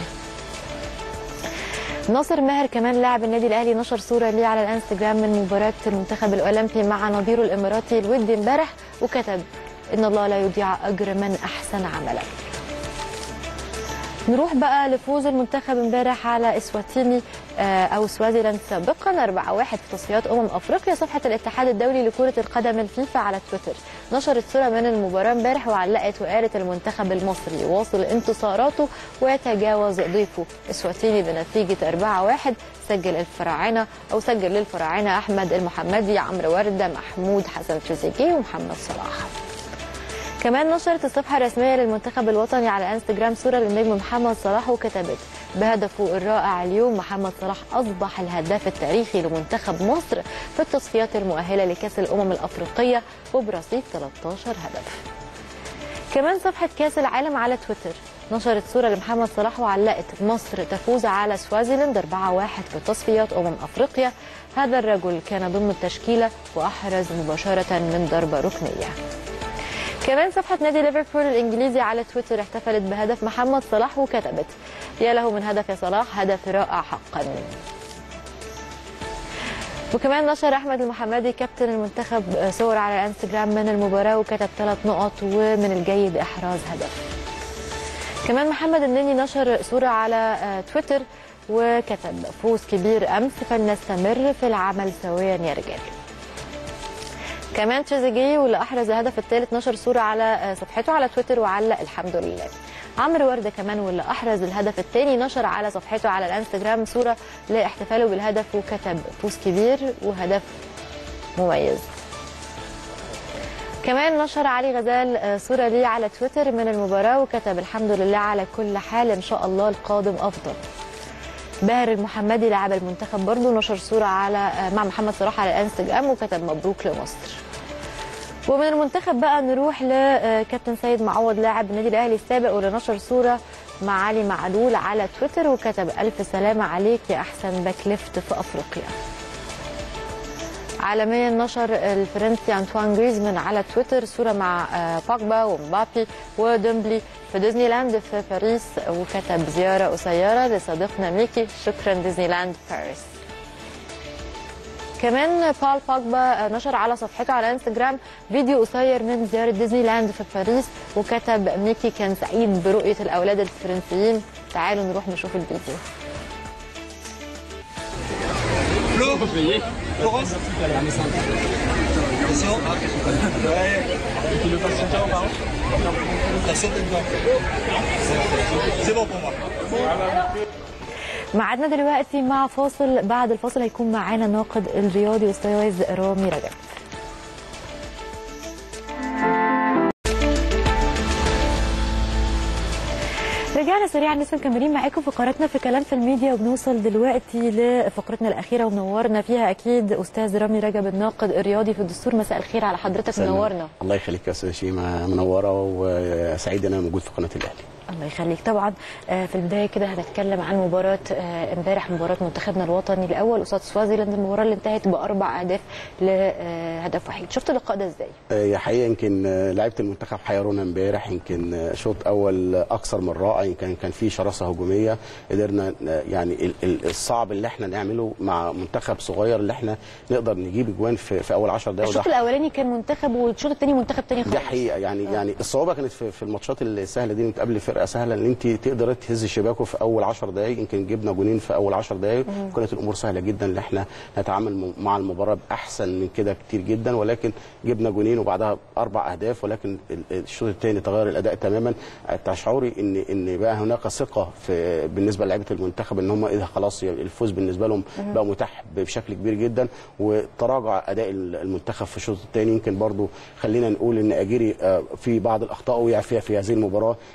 ناصر ماهر كمان لاعب النادي الاهلي نشر صوره ليه على الانستجرام من مباراه المنتخب الاولمبي مع نظيره الاماراتي الودي امبارح وكتب ان الله لا يضيع اجر من احسن عملا نروح بقى لفوز المنتخب امبارح على اسواتيني آه، او سوازيلاند سابقا 4-1 في تصفيات امم افريقيا صفحه الاتحاد الدولي لكره القدم الفيفا على تويتر نشرت صوره من المباراه امبارح وعلقت وقالت المنتخب المصري يواصل انتصاراته ويتجاوز ضيفه اسواتيني بنتيجه 4-1 سجل الفراعنه او سجل للفراعنه احمد المحمدي عمرو ورده محمود حسن تريزيجيه ومحمد صلاح كمان نشرت الصفحة الرسمية للمنتخب الوطني على انستجرام صورة للنجم محمد صلاح وكتبت بهدفه الرائع اليوم محمد صلاح أصبح الهداف التاريخي لمنتخب مصر في التصفيات المؤهلة لكأس الأمم الأفريقية وبرصيد 13 هدف كمان صفحة كأس العالم على تويتر نشرت صورة لمحمد صلاح وعلقت مصر تفوز على سوازيلاند 4-1 في تصفيات أمم أفريقيا هذا الرجل كان ضمن التشكيلة وأحرز مباشرة من ضربة ركنية كمان صفحة نادي ليفربول الإنجليزي على تويتر احتفلت بهدف محمد صلاح وكتبت يا له من هدف يا صلاح هدف رائع حقا وكمان نشر احمد المحمدي كابتن المنتخب صور على الانستجرام من المباراه وكتب ثلاث نقط ومن الجيد احراز هدف كمان محمد النني نشر صوره على آه، تويتر وكتب فوز كبير امس فلنستمر في العمل سويا يا رجال كمان تريزيجيه واللي احرز الهدف الثالث نشر صوره على آه، صفحته على تويتر وعلق الحمد لله عمرو ورده كمان واللي احرز الهدف الثاني نشر على صفحته على الانستجرام صوره لاحتفاله بالهدف وكتب فوز كبير وهدف مميز كمان نشر علي غزال آه، صورة ليه على تويتر من المباراة وكتب الحمد لله على كل حال إن شاء الله القادم أفضل باهر المحمدي لاعب المنتخب برضه نشر صورة على آه، مع محمد صلاح على الانستجرام وكتب مبروك لمصر ومن المنتخب بقى نروح لكابتن سيد معوض لاعب النادي الاهلي السابق واللي نشر صوره مع علي معلول على تويتر وكتب الف سلامه عليك يا احسن باك ليفت في افريقيا عالميا نشر الفرنسي انطوان جريزمان على تويتر صوره مع آه، باجبا ومبابي وديمبلي في ديزني لاند في باريس وكتب زياره قصيره لصديقنا ميكي شكرا ديزني لاند باريس كمان بال باجبا نشر على صفحته على انستجرام فيديو قصير من زيارة ديزني لاند في باريس وكتب ميكي كان سعيد برؤية الأولاد الفرنسيين تعالوا نروح نشوف الفيديو Flo Florence Attention. Tu le passes sur le T'as sauté dedans. C'est bon pour moi. معادنا دلوقتي مع فاصل بعد الفاصل هيكون معانا الناقد الرياضي الاستاذ رامي رجب رجعنا سريعا لسه مكملين معاكم فقراتنا في كلام في الميديا وبنوصل دلوقتي لفقرتنا الاخيره ومنورنا فيها اكيد استاذ رامي رجب الناقد الرياضي في الدستور مساء الخير على حضرتك سلام. منورنا الله يخليك يا استاذ شيماء منوره وسعيد ان انا موجود في قناه الاهلي الله يخليك طبعا آه، في البدايه كده هنتكلم عن مباراه آه، امبارح مباراه منتخبنا الوطني الاول قصاد سوازيلاند المباراه اللي انتهت باربع اهداف لهدف وحيد شفت اللقاء ده ازاي؟ هي حقيقه يمكن لعيبه المنتخب حيرونا امبارح يمكن شوط اول اكثر من رائع يمكن كان في شراسه هجوميه قدرنا يعني ال- ال- الصعب اللي احنا نعمله مع منتخب صغير اللي احنا نقدر نجيب اجوان في, في اول 10 دقائق الشوط وده الاولاني كان منتخب والشوط الثاني منتخب تاني خالص دي حقيقه يعني يعني الصعوبه كانت في, في الماتشات السهله دي بتقابل فرقه سهله ان انت تقدر تهز شباكه في اول 10 دقائق يمكن جبنا جونين في اول 10 دقائق كانت الامور سهله جدا ان احنا نتعامل م- مع المباراه باحسن من كده كتير جدا ولكن جبنا جونين وبعدها اربع اهداف ولكن ال- الشوط الثاني تغير الاداء تماما تشعري ان ان بقى هناك ثقه في بالنسبه لعيبه المنتخب ان هم اذا خلاص الفوز بالنسبه لهم بقى متاح بشكل كبير جدا وتراجع اداء المنتخب في الشوط الثاني يمكن برضو خلينا نقول ان اجيري آه، في بعض الاخطاء وقع فيها في هذه المباراه يمكن التغيير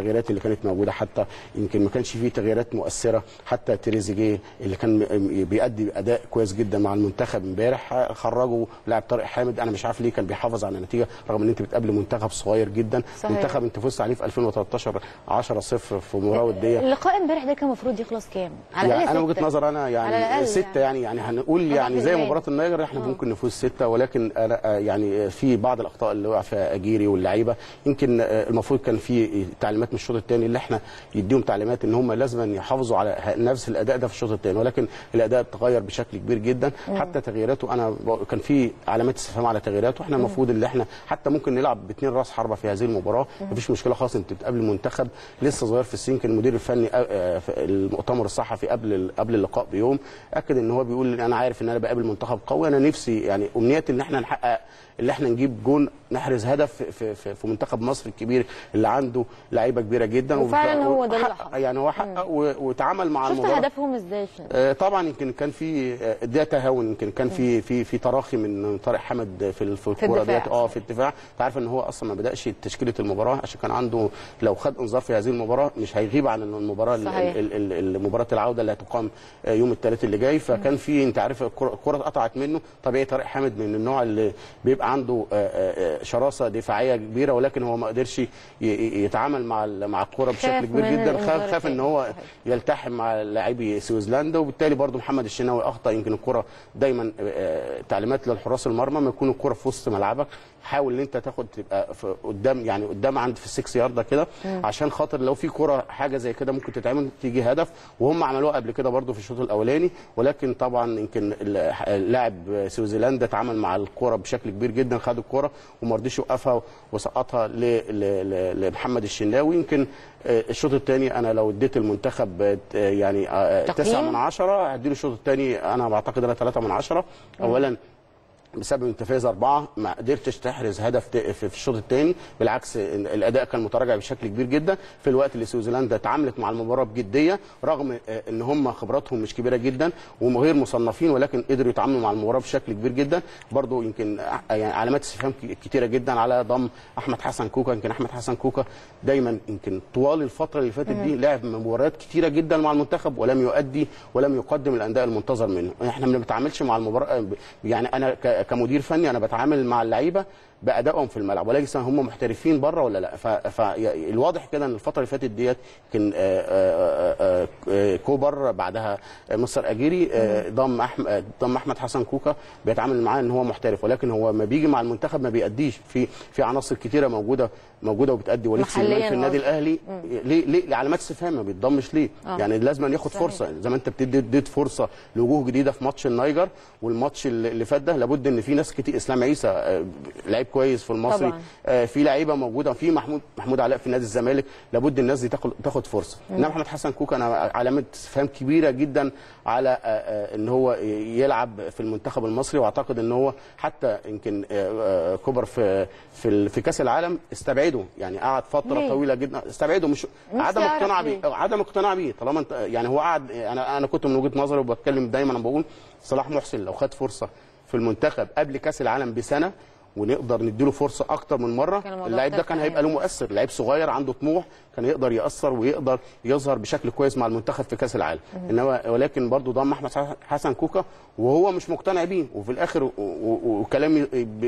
التغييرات اللي كانت موجوده حتى يمكن ما كانش فيه تغييرات مؤثره حتى تريزيجيه اللي كان م- بيأدي اداء كويس جدا مع المنتخب امبارح خرجوا لاعب طارق حامد انا مش عارف ليه كان بيحافظ على النتيجه رغم ان انت بتقابل منتخب صغير جدا صحيح. منتخب انت فزت عليه في 2013 10 0 في مباراه وديه اللقاء امبارح ده كان المفروض يخلص كام؟ على يعني الأقل انا وجهه ستة. نظر انا على الأقل يعني سته يعني يعني هنقول أضعف يعني زي الإيمان. مباراه النيجر احنا ممكن نفوز سته ولكن أنا آه، يعني في بعض الاخطاء اللي وقع فيها اجيري واللعيبه يمكن آه، المفروض كان في تعليمات من الشوط الثاني اللي احنا يديهم تعليمات ان هم لازم يحافظوا على ه- نفس الاداء ده في الشوط الثاني ولكن الاداء اتغير بشكل كبير جدا حتى تغييراته انا ب- كان في علامات استفهام على تغييراته احنا المفروض اللي احنا حتى ممكن نلعب باثنين راس حربه في هذه المباراه مفيش مشكله خالص انت بتقابل منتخب لسه صغير في السن كان المدير الفني آه، آه، في المؤتمر الصحفي قبل ال- قبل اللقاء بيوم اكد ان هو بيقول انا عارف ان انا بقابل منتخب قوي انا نفسي يعني امنيتي ان احنا نحقق اللي احنا نجيب جون نحرز هدف في, في, في, في منتخب مصر الكبير اللي عنده لعيبه كبيره جدا وفعلاً وف- هو ده اللي وحقق- حصل. يعني هو حقق و- وتعامل مع شفت المباراه هدفهم ازاي؟ آه، طبعا يمكن كان في آه، ده تهاون يمكن كان في في في تراخي من طارق حمد في ال- في الكوره الدفاع. ديت اه في الدفاع انت عارف ان هو اصلا ما بداش تشكيله المباراه عشان كان عنده لو خد انذار في هذه المباراه مش هيغيب عن المباراه ال- صحيح. ال- ال- ال- مباراه العوده اللي هتقام آه، يوم الثلاث اللي جاي فكان في انت عارف الكره الكرة اتقطعت منه طبيعي طارق حامد من النوع اللي بيبقى عنده آه، آه، آه، شراسه دفاعيه كبيره ولكن هو ما قدرش ي- ي- يتعامل مع ال- مع الكره خاف بشكل كبير من جدا الإنذار خاف خاف ان التاني. هو صحيح. يلتحم مع لاعبي سويسلندا وبالتالي برضو محمد الشناوي اخطا يمكن الكره دايما آه، تعليمات للحراس المرمى ما يكون الكره في وسط ملعبك حاول ان انت تاخد تبقى في قدام يعني قدام عند في السكس يارده كده عشان خاطر لو في كره حاجه زي كده ممكن تتعمل تيجي هدف وهم عملوها قبل كده برضو في الشوط الاولاني ولكن طبعا يمكن ال- اللاعب سويسرلندا اتعامل مع الكره بشكل كبير جدا خد الكره وما رضيش يوقفها وسقطها ل- ل- ل- لمحمد الشناوي يمكن آه، الشوط الثاني انا لو اديت المنتخب آه، يعني آه، تقييم؟ تسعة من عشرة هديله الشوط الثاني انا بعتقد انا ثلاثة من عشرة اولا بسبب انت فايز اربعه ما قدرتش تحرز هدف ت- في في الشوط الثاني بالعكس ال- الاداء كان متراجع بشكل كبير جدا في الوقت اللي سويسرلندا اتعاملت مع المباراه بجديه رغم آه، ان هم خبراتهم مش كبيره جدا وغير مصنفين ولكن قدروا يتعاملوا مع المباراه بشكل كبير جدا برضو يمكن آه، يعني علامات استفهام ك- كتيره جدا على ضم احمد حسن كوكا يمكن احمد حسن كوكا دايما يمكن طوال الفتره اللي فاتت دي لعب مباريات كتيره جدا مع المنتخب ولم يؤدي ولم يقدم الاداء المنتظر منه احنا ما بنتعاملش مع المباراه يعني انا ك- كمدير فني انا بتعامل مع اللعيبه بادائهم في الملعب ولكن هم محترفين بره ولا لا فالواضح كده ان الفتره اللي فاتت ديت كان آه، آه، آه، آه، كوبر بعدها مستر اجيري آه، ضم احمد ضم احمد حسن كوكا بيتعامل معاه ان هو محترف ولكن هو ما بيجي مع المنتخب ما بيأديش في في عناصر كتيره موجوده موجوده وبتأدي وليد محلياً سليمان في النادي قصدي. الاهلي ليه ليه لعلامات استفهام ما بيتضمش ليه آه. يعني لازم ياخد صحيح. فرصه زي ما انت بتدي اديت فرصه لوجوه جديده في ماتش النيجر والماتش اللي اللي فات ده لابد ان في ناس كتير اسلام عيسى آه، لعيب كويس في المصري طبعاً. آه، في لعيبه موجوده في محمود محمود علاء في نادي الزمالك لابد الناس دي تاخد تاخد فرصه انما احمد حسن كوكا انا علامه استفهام كبيره جدا على آه، آه، ان هو يلعب في المنتخب المصري واعتقد ان هو حتى يمكن آه، آه، كوبر في في ال- في كاس العالم استبعده يعني قعد فتره ليه؟ طويله جدا استبعده مش نفسي عدم أعرف اقتناع ليه. بيه عدم اقتناع بيه طالما انت يعني هو قعد انا انا كنت من وجهه نظري وبتكلم دايما انا بقول صلاح محسن لو خد فرصه في المنتخب قبل كاس العالم بسنه ونقدر نديله فرصه اكتر من مره كان الموضوع اللاعب ده اختلف كان هيبقى له تماماً. مؤثر لعيب صغير عنده طموح كان يقدر ياثر ويقدر يظهر بشكل كويس مع المنتخب في كاس العالم انما ولكن برضه ضم احمد حسن كوكا وهو مش مقتنع بيه وفي الاخر و- و- وكلامي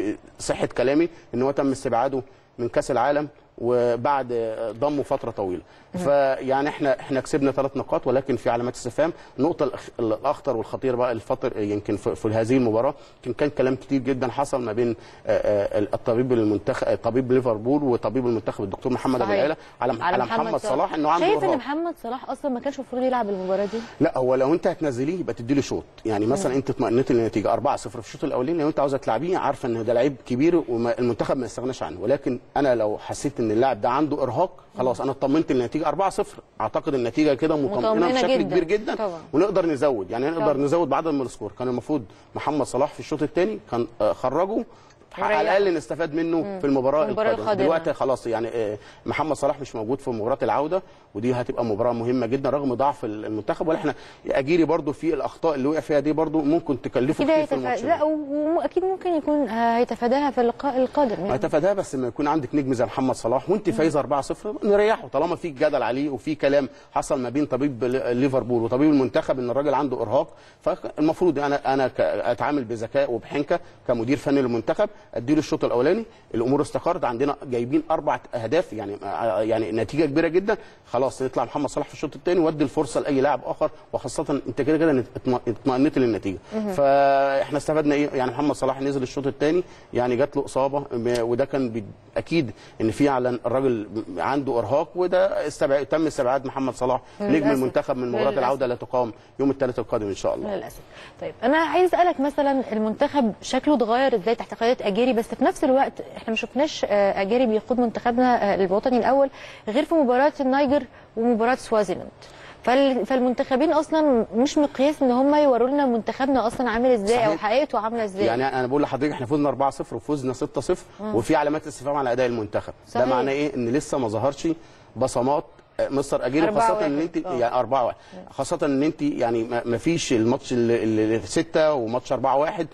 صحه كلامي ان هو تم استبعاده من كاس العالم وبعد ضمه فتره طويله فيعني احنا احنا كسبنا ثلاث نقاط ولكن في علامات استفهام النقطه الأخ- الاخطر والخطير بقى الفتر يمكن في, في هذه المباراه كان كان كلام كتير جدا حصل ما بين آه، آه، الطبيب المنتخب طبيب ليفربول وطبيب المنتخب الدكتور محمد ابو صحيح. العيله على على محمد صلاح انه عنده شايف ان إرهاق. محمد صلاح اصلا ما كانش المفروض يلعب المباراه دي لا هو لو انت هتنزليه يبقى تدي له شوط يعني مثلا انت اطمئنت للنتيجه 4-0 في الشوط الاولاني لو انت عاوزه تلعبيه عارفه ان ده لعيب كبير والمنتخب ما يستغناش عنه ولكن انا لو حسيت ان اللاعب ده عنده ارهاق خلاص انا اطمنت للنتيجه 4-0 اعتقد النتيجه كده مطمئنه مطمئنة بشكل جداً. كبير جدا طبعاً. ونقدر نزود يعني نقدر طبعاً. نزود بعدد من السكور كان المفروض محمد صلاح في الشوط الثاني كان آه، خرجه يريح. على الاقل نستفاد منه في المباراه المباراة القادمه القادمة. دلوقتي خلاص يعني آه، محمد صلاح مش موجود في مباراه العوده ودي هتبقى مباراه مهمه جدا رغم ضعف المنتخب ولا احنا اجيري برضو في الاخطاء اللي وقع فيها دي برضو ممكن تكلفه اكيد كتير في هيتفا... الماتش لا و- واكيد ممكن يكون آه، هيتفاداها في اللقاء القادم يعني. هتفاداها بس لما يكون عندك نجم زي محمد صلاح وانت فايزه 4-0 نريحه طالما في جدل عليه وفي كلام حصل ما بين طبيب ل- ليفربول وطبيب المنتخب ان الراجل عنده ارهاق فالمفروض انا انا ك- اتعامل بذكاء وبحنكه كمدير فني للمنتخب اديله الشوط الاولاني الامور استقرت عندنا جايبين اربع اهداف يعني يعني نتيجه كبيره جدا خلاص يطلع محمد صلاح في الشوط الثاني وادي الفرصه لاي لاعب اخر وخاصه انت كده كده اطم- اطمئنت للنتيجه فاحنا استفدنا ايه يعني محمد صلاح نزل الشوط الثاني يعني جات له اصابه م- وده كان بي- اكيد ان فعلا الراجل عنده ارهاق وده استبعاد تم استبعاد محمد صلاح نجم للأسف. المنتخب من مباراه للأسف. العوده اللي تقام يوم الثلاث القادم ان شاء الله للاسف طيب انا عايز اسالك مثلا المنتخب شكله اتغير ازاي تحت قياده اجيري بس في نفس الوقت احنا ما شفناش آه، اجيري بيقود منتخبنا آه، الوطني الاول غير في مباراه النيجر ومباراه سوازيلاند فال- فالمنتخبين اصلا مش مقياس ان هم يوروا لنا منتخبنا اصلا عامل ازاي او صحيح. حقيقته عامله ازاي يعني انا بقول لحضرتك احنا فزنا 4-0 وفزنا 6-0 وفي علامات استفهام على اداء المنتخب صحيح. ده معناه ايه ان لسه ما ظهرش بصمات مستر اجيري أربعة خاصه ان واحد. انت آه. يعني 4 1 خاصه ان انت يعني ما ما فيش الماتش اللي- اللي 6 وماتش 4 1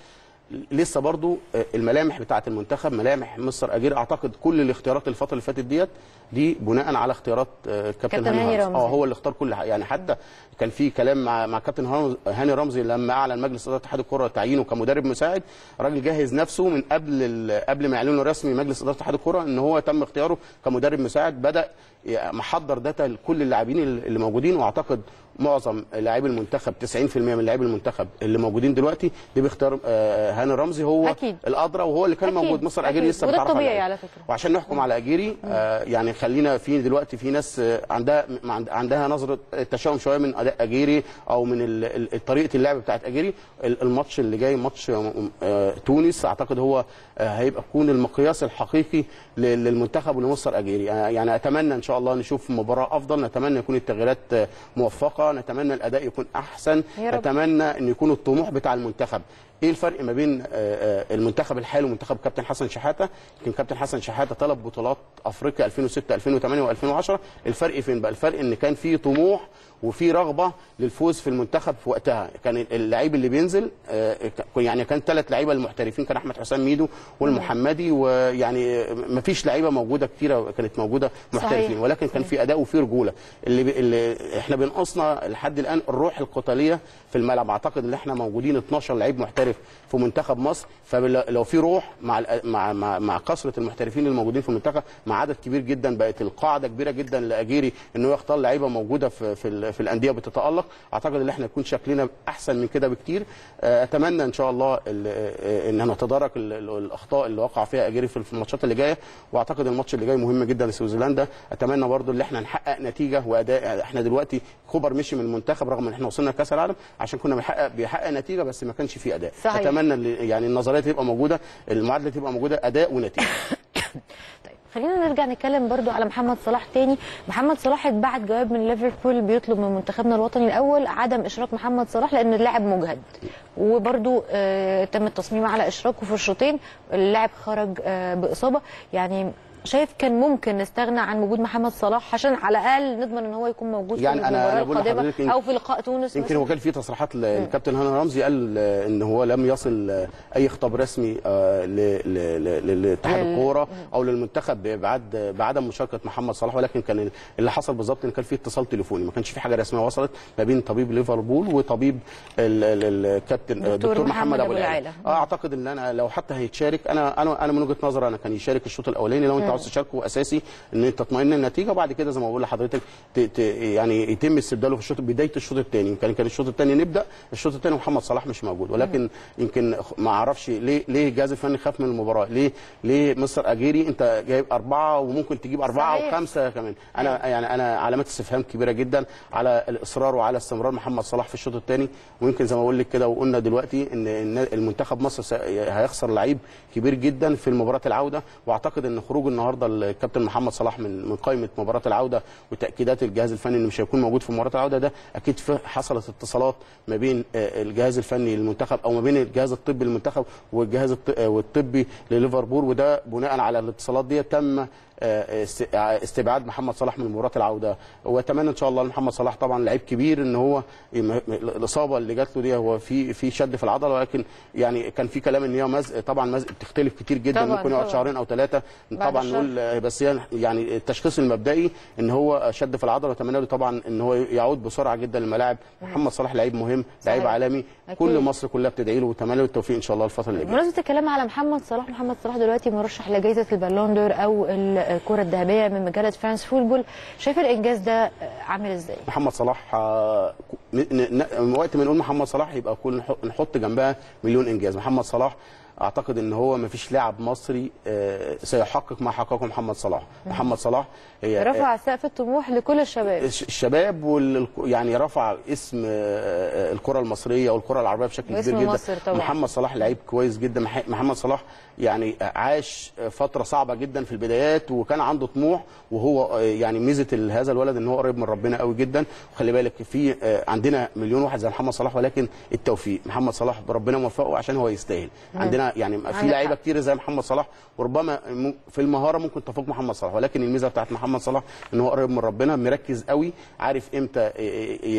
لسه برضو آه، الملامح بتاعه المنتخب ملامح مستر اجيري اعتقد كل الاختيارات الفتره اللي فاتت ديت دي بناء على اختيارات آه، كابتن كابتن هاني هاني رمزي. اه هو اللي اختار كل حاجه يعني حتى كان في كلام مع مع كابتن هاني- هاني رمزي لما اعلن مجلس اداره اتحاد الكره تعيينه كمدرب مساعد راجل جهز نفسه من قبل ال- قبل ما يعلنوا رسمي مجلس اداره اتحاد الكره ان هو تم اختياره كمدرب مساعد بدا ي- محضر داتا لكل اللاعبين اللي اللي موجودين واعتقد معظم لاعبي المنتخب 90% من لاعبي المنتخب اللي موجودين دلوقتي دي باختيار آه، هاني رمزي هو أكيد. الادرى وهو اللي كان أكيد. موجود مصر اجيري أكيد. لسه وده بيتعرف الطبيعي عليه. على فكرة. وعشان نحكم على اجيري آه يعني خلينا في دلوقتي في ناس آه، عندها م- عند- عندها نظره تشاؤم شويه من اداء اجيري او من ال- ال- طريقه اللعب بتاعت اجيري ال- الماتش اللي جاي ماتش آه، آه، تونس اعتقد هو آه، هيبقى يكون المقياس الحقيقي ل- للمنتخب ولمصر اجيري آه، يعني اتمنى ان شاء الله نشوف مباراه افضل نتمنى يكون التغييرات آه، موفقه نتمنى الاداء يكون احسن يا رب. نتمنى ان يكون الطموح بتاع المنتخب ايه الفرق ما بين آه، آه، المنتخب الحالي ومنتخب كابتن حسن شحاته يمكن كابتن حسن شحاته طلب بطولات افريقيا 2006 2008 و2010 الفرق فين بقى الفرق ان كان في طموح وفي رغبه للفوز في المنتخب في وقتها كان اللعيب اللي بينزل آه، ك- يعني كان ثلاث لعيبه المحترفين كان احمد حسام ميدو والمحمدي ويعني ما فيش لعيبه موجوده كتيره كانت موجوده محترفين صحيح. ولكن كان في اداء وفي رجوله اللي, بي اللي احنا بنقصنا لحد الان الروح القتاليه في الملعب اعتقد ان احنا موجودين 12 لعيب محترف في منتخب مصر فلو في روح مع الأ- مع مع, مع كثره المحترفين الموجودين في المنتخب مع عدد كبير جدا بقت القاعده كبيره جدا لاجيري ان هو يختار لعيبه موجوده في في, ال- في الانديه بتتالق اعتقد ان احنا يكون شكلنا احسن من كده بكتير آه، اتمنى ان شاء الله ال- آه، ان نتدارك ال- ال- الاخطاء اللي وقع فيها اجيري في في الماتشات اللي جايه واعتقد الماتش اللي جاي مهم جدا لسويسرلندا اتمنى برضو ان احنا نحقق نتيجه واداء احنا دلوقتي كوبر مشي من المنتخب رغم ان احنا وصلنا كاس العالم عشان كنا بنحقق بيحقق نتيجه بس ما كانش فيه اداء صحيح. اتمنى اللي- يعني النظريه تبقى موجوده المعادله تبقى موجوده اداء ونتيجه طيب خلينا نرجع نتكلم برضو على محمد صلاح تاني محمد صلاح اتبعت جواب من ليفربول بيطلب من منتخبنا الوطني الاول عدم اشراك محمد صلاح لان اللاعب مجهد وبرضو آه تم التصميم على اشراكه في الشوطين اللاعب خرج آه باصابه يعني شايف كان ممكن نستغنى عن وجود محمد صلاح عشان على الاقل نضمن ان هو يكون موجود يعني في أنا- المباراه أنا بقول القادمه لحضرتك إن- او في لقاء تونس يمكن مثلاً. هو كان في تصريحات للكابتن هاني رمزي قال آه، ان هو لم يصل آه، اي خطاب رسمي آه، ل- ل- ل- لاتحاد لل- الكوره او للمنتخب بعد بعدم مشاركه محمد صلاح ولكن كان اللي حصل بالظبط ان كان في اتصال تليفوني ما كانش في حاجه رسميه وصلت ما بين طبيب ليفربول وطبيب ال- ال- الكابتن آه، دكتور دكتور محمد محمد أبو ابو العلا العلا. اه اعتقد ان انا لو حتى هيتشارك انا انا انا من وجهه نظري انا كان يشارك الشوط الاولاني لو انت عاوز تشاركه اساسي ان انت تطمئن النتيجه وبعد كده زي ما بقول لحضرتك ت- ت- يعني يتم استبداله في الشوط بدايه الشوط الثاني يمكن كان الشوط الثاني نبدا الشوط الثاني محمد صلاح مش موجود ولكن يمكن ما اعرفش ليه ليه الجهاز الفني خاف من المباراه ليه ليه مستر اجيري انت جايب اربعه وممكن تجيب اربعه صحيح. وخمسه كمان انا يعني انا علامات استفهام كبيره جدا على الاصرار وعلى استمرار محمد صلاح في الشوط الثاني ويمكن زي ما بقول لك كده وقلنا دلوقتي ان إن المنتخب مصر سي- هيخسر لعيب كبير جدا في مباراه العوده واعتقد ان خروج النهارده النهارده الكابتن محمد صلاح من من قائمه مباراه العوده وتاكيدات الجهاز الفني انه مش هيكون موجود في مباراه العوده ده اكيد في حصلت اتصالات ما بين آه، الجهاز الفني للمنتخب او ما بين الجهاز الطبي للمنتخب والجهاز الط- آه، والطبي لليفربول وده بناء على الاتصالات دي تم آه، است- استبعاد محمد صلاح من مباراه العوده واتمنى ان شاء الله لمحمد صلاح طبعا لعيب كبير ان هو م- م- الاصابه اللي جات له دي هو في في شد في العضله ولكن يعني كان في كلام ان هي مزق طبعا مزق بتختلف كتير جدا طبعاً، ممكن يقعد طبعاً. شهرين او ثلاثه بعد طبعا الشر. نقول آه، بس هي يعني التشخيص المبدئي ان هو شد في العضله واتمنى له طبعا ان هو يعود بسرعه جدا للملاعب محمد صلاح لعيب مهم لعيب صحيح. عالمي أكيد. كل مصر كلها بتدعي له واتمنى له التوفيق ان شاء الله الفتره اللي جايه بمناسبه الكلام على محمد صلاح محمد صلاح دلوقتي مرشح لجائزه البالون دور او الكره الذهبيه من مجله فرانس فوتبول شايف الانجاز ده عامل ازاي؟ محمد صلاح آه، ن- ن- ن- وقت ما نقول محمد صلاح يبقى كل نح- نحط جنبها مليون انجاز محمد صلاح اعتقد ان هو ما فيش لاعب مصري آه، سيحقق ما حققه محمد صلاح محمد صلاح هي رفع سقف الطموح لكل الشباب الش- الشباب وال يعني رفع اسم آه، الكره المصريه والكره العربيه بشكل واسم كبير جدا مصر طبعاً. محمد صلاح لعيب كويس جدا مح- محمد صلاح يعني عاش فتره صعبه جدا في البدايات وكان عنده طموح وهو آه، يعني ميزه ال- هذا الولد ان هو قريب من ربنا قوي جدا وخلي بالك في آه، عندنا مليون واحد زي محمد صلاح ولكن التوفيق محمد صلاح ربنا موفقه عشان هو يستاهل عندنا يعني في عندك لعيبه حق. كتير زي محمد صلاح وربما م- في المهاره ممكن تفوق محمد صلاح ولكن الميزه بتاعت محمد صلاح ان هو قريب من ربنا مركز قوي عارف امتى ي-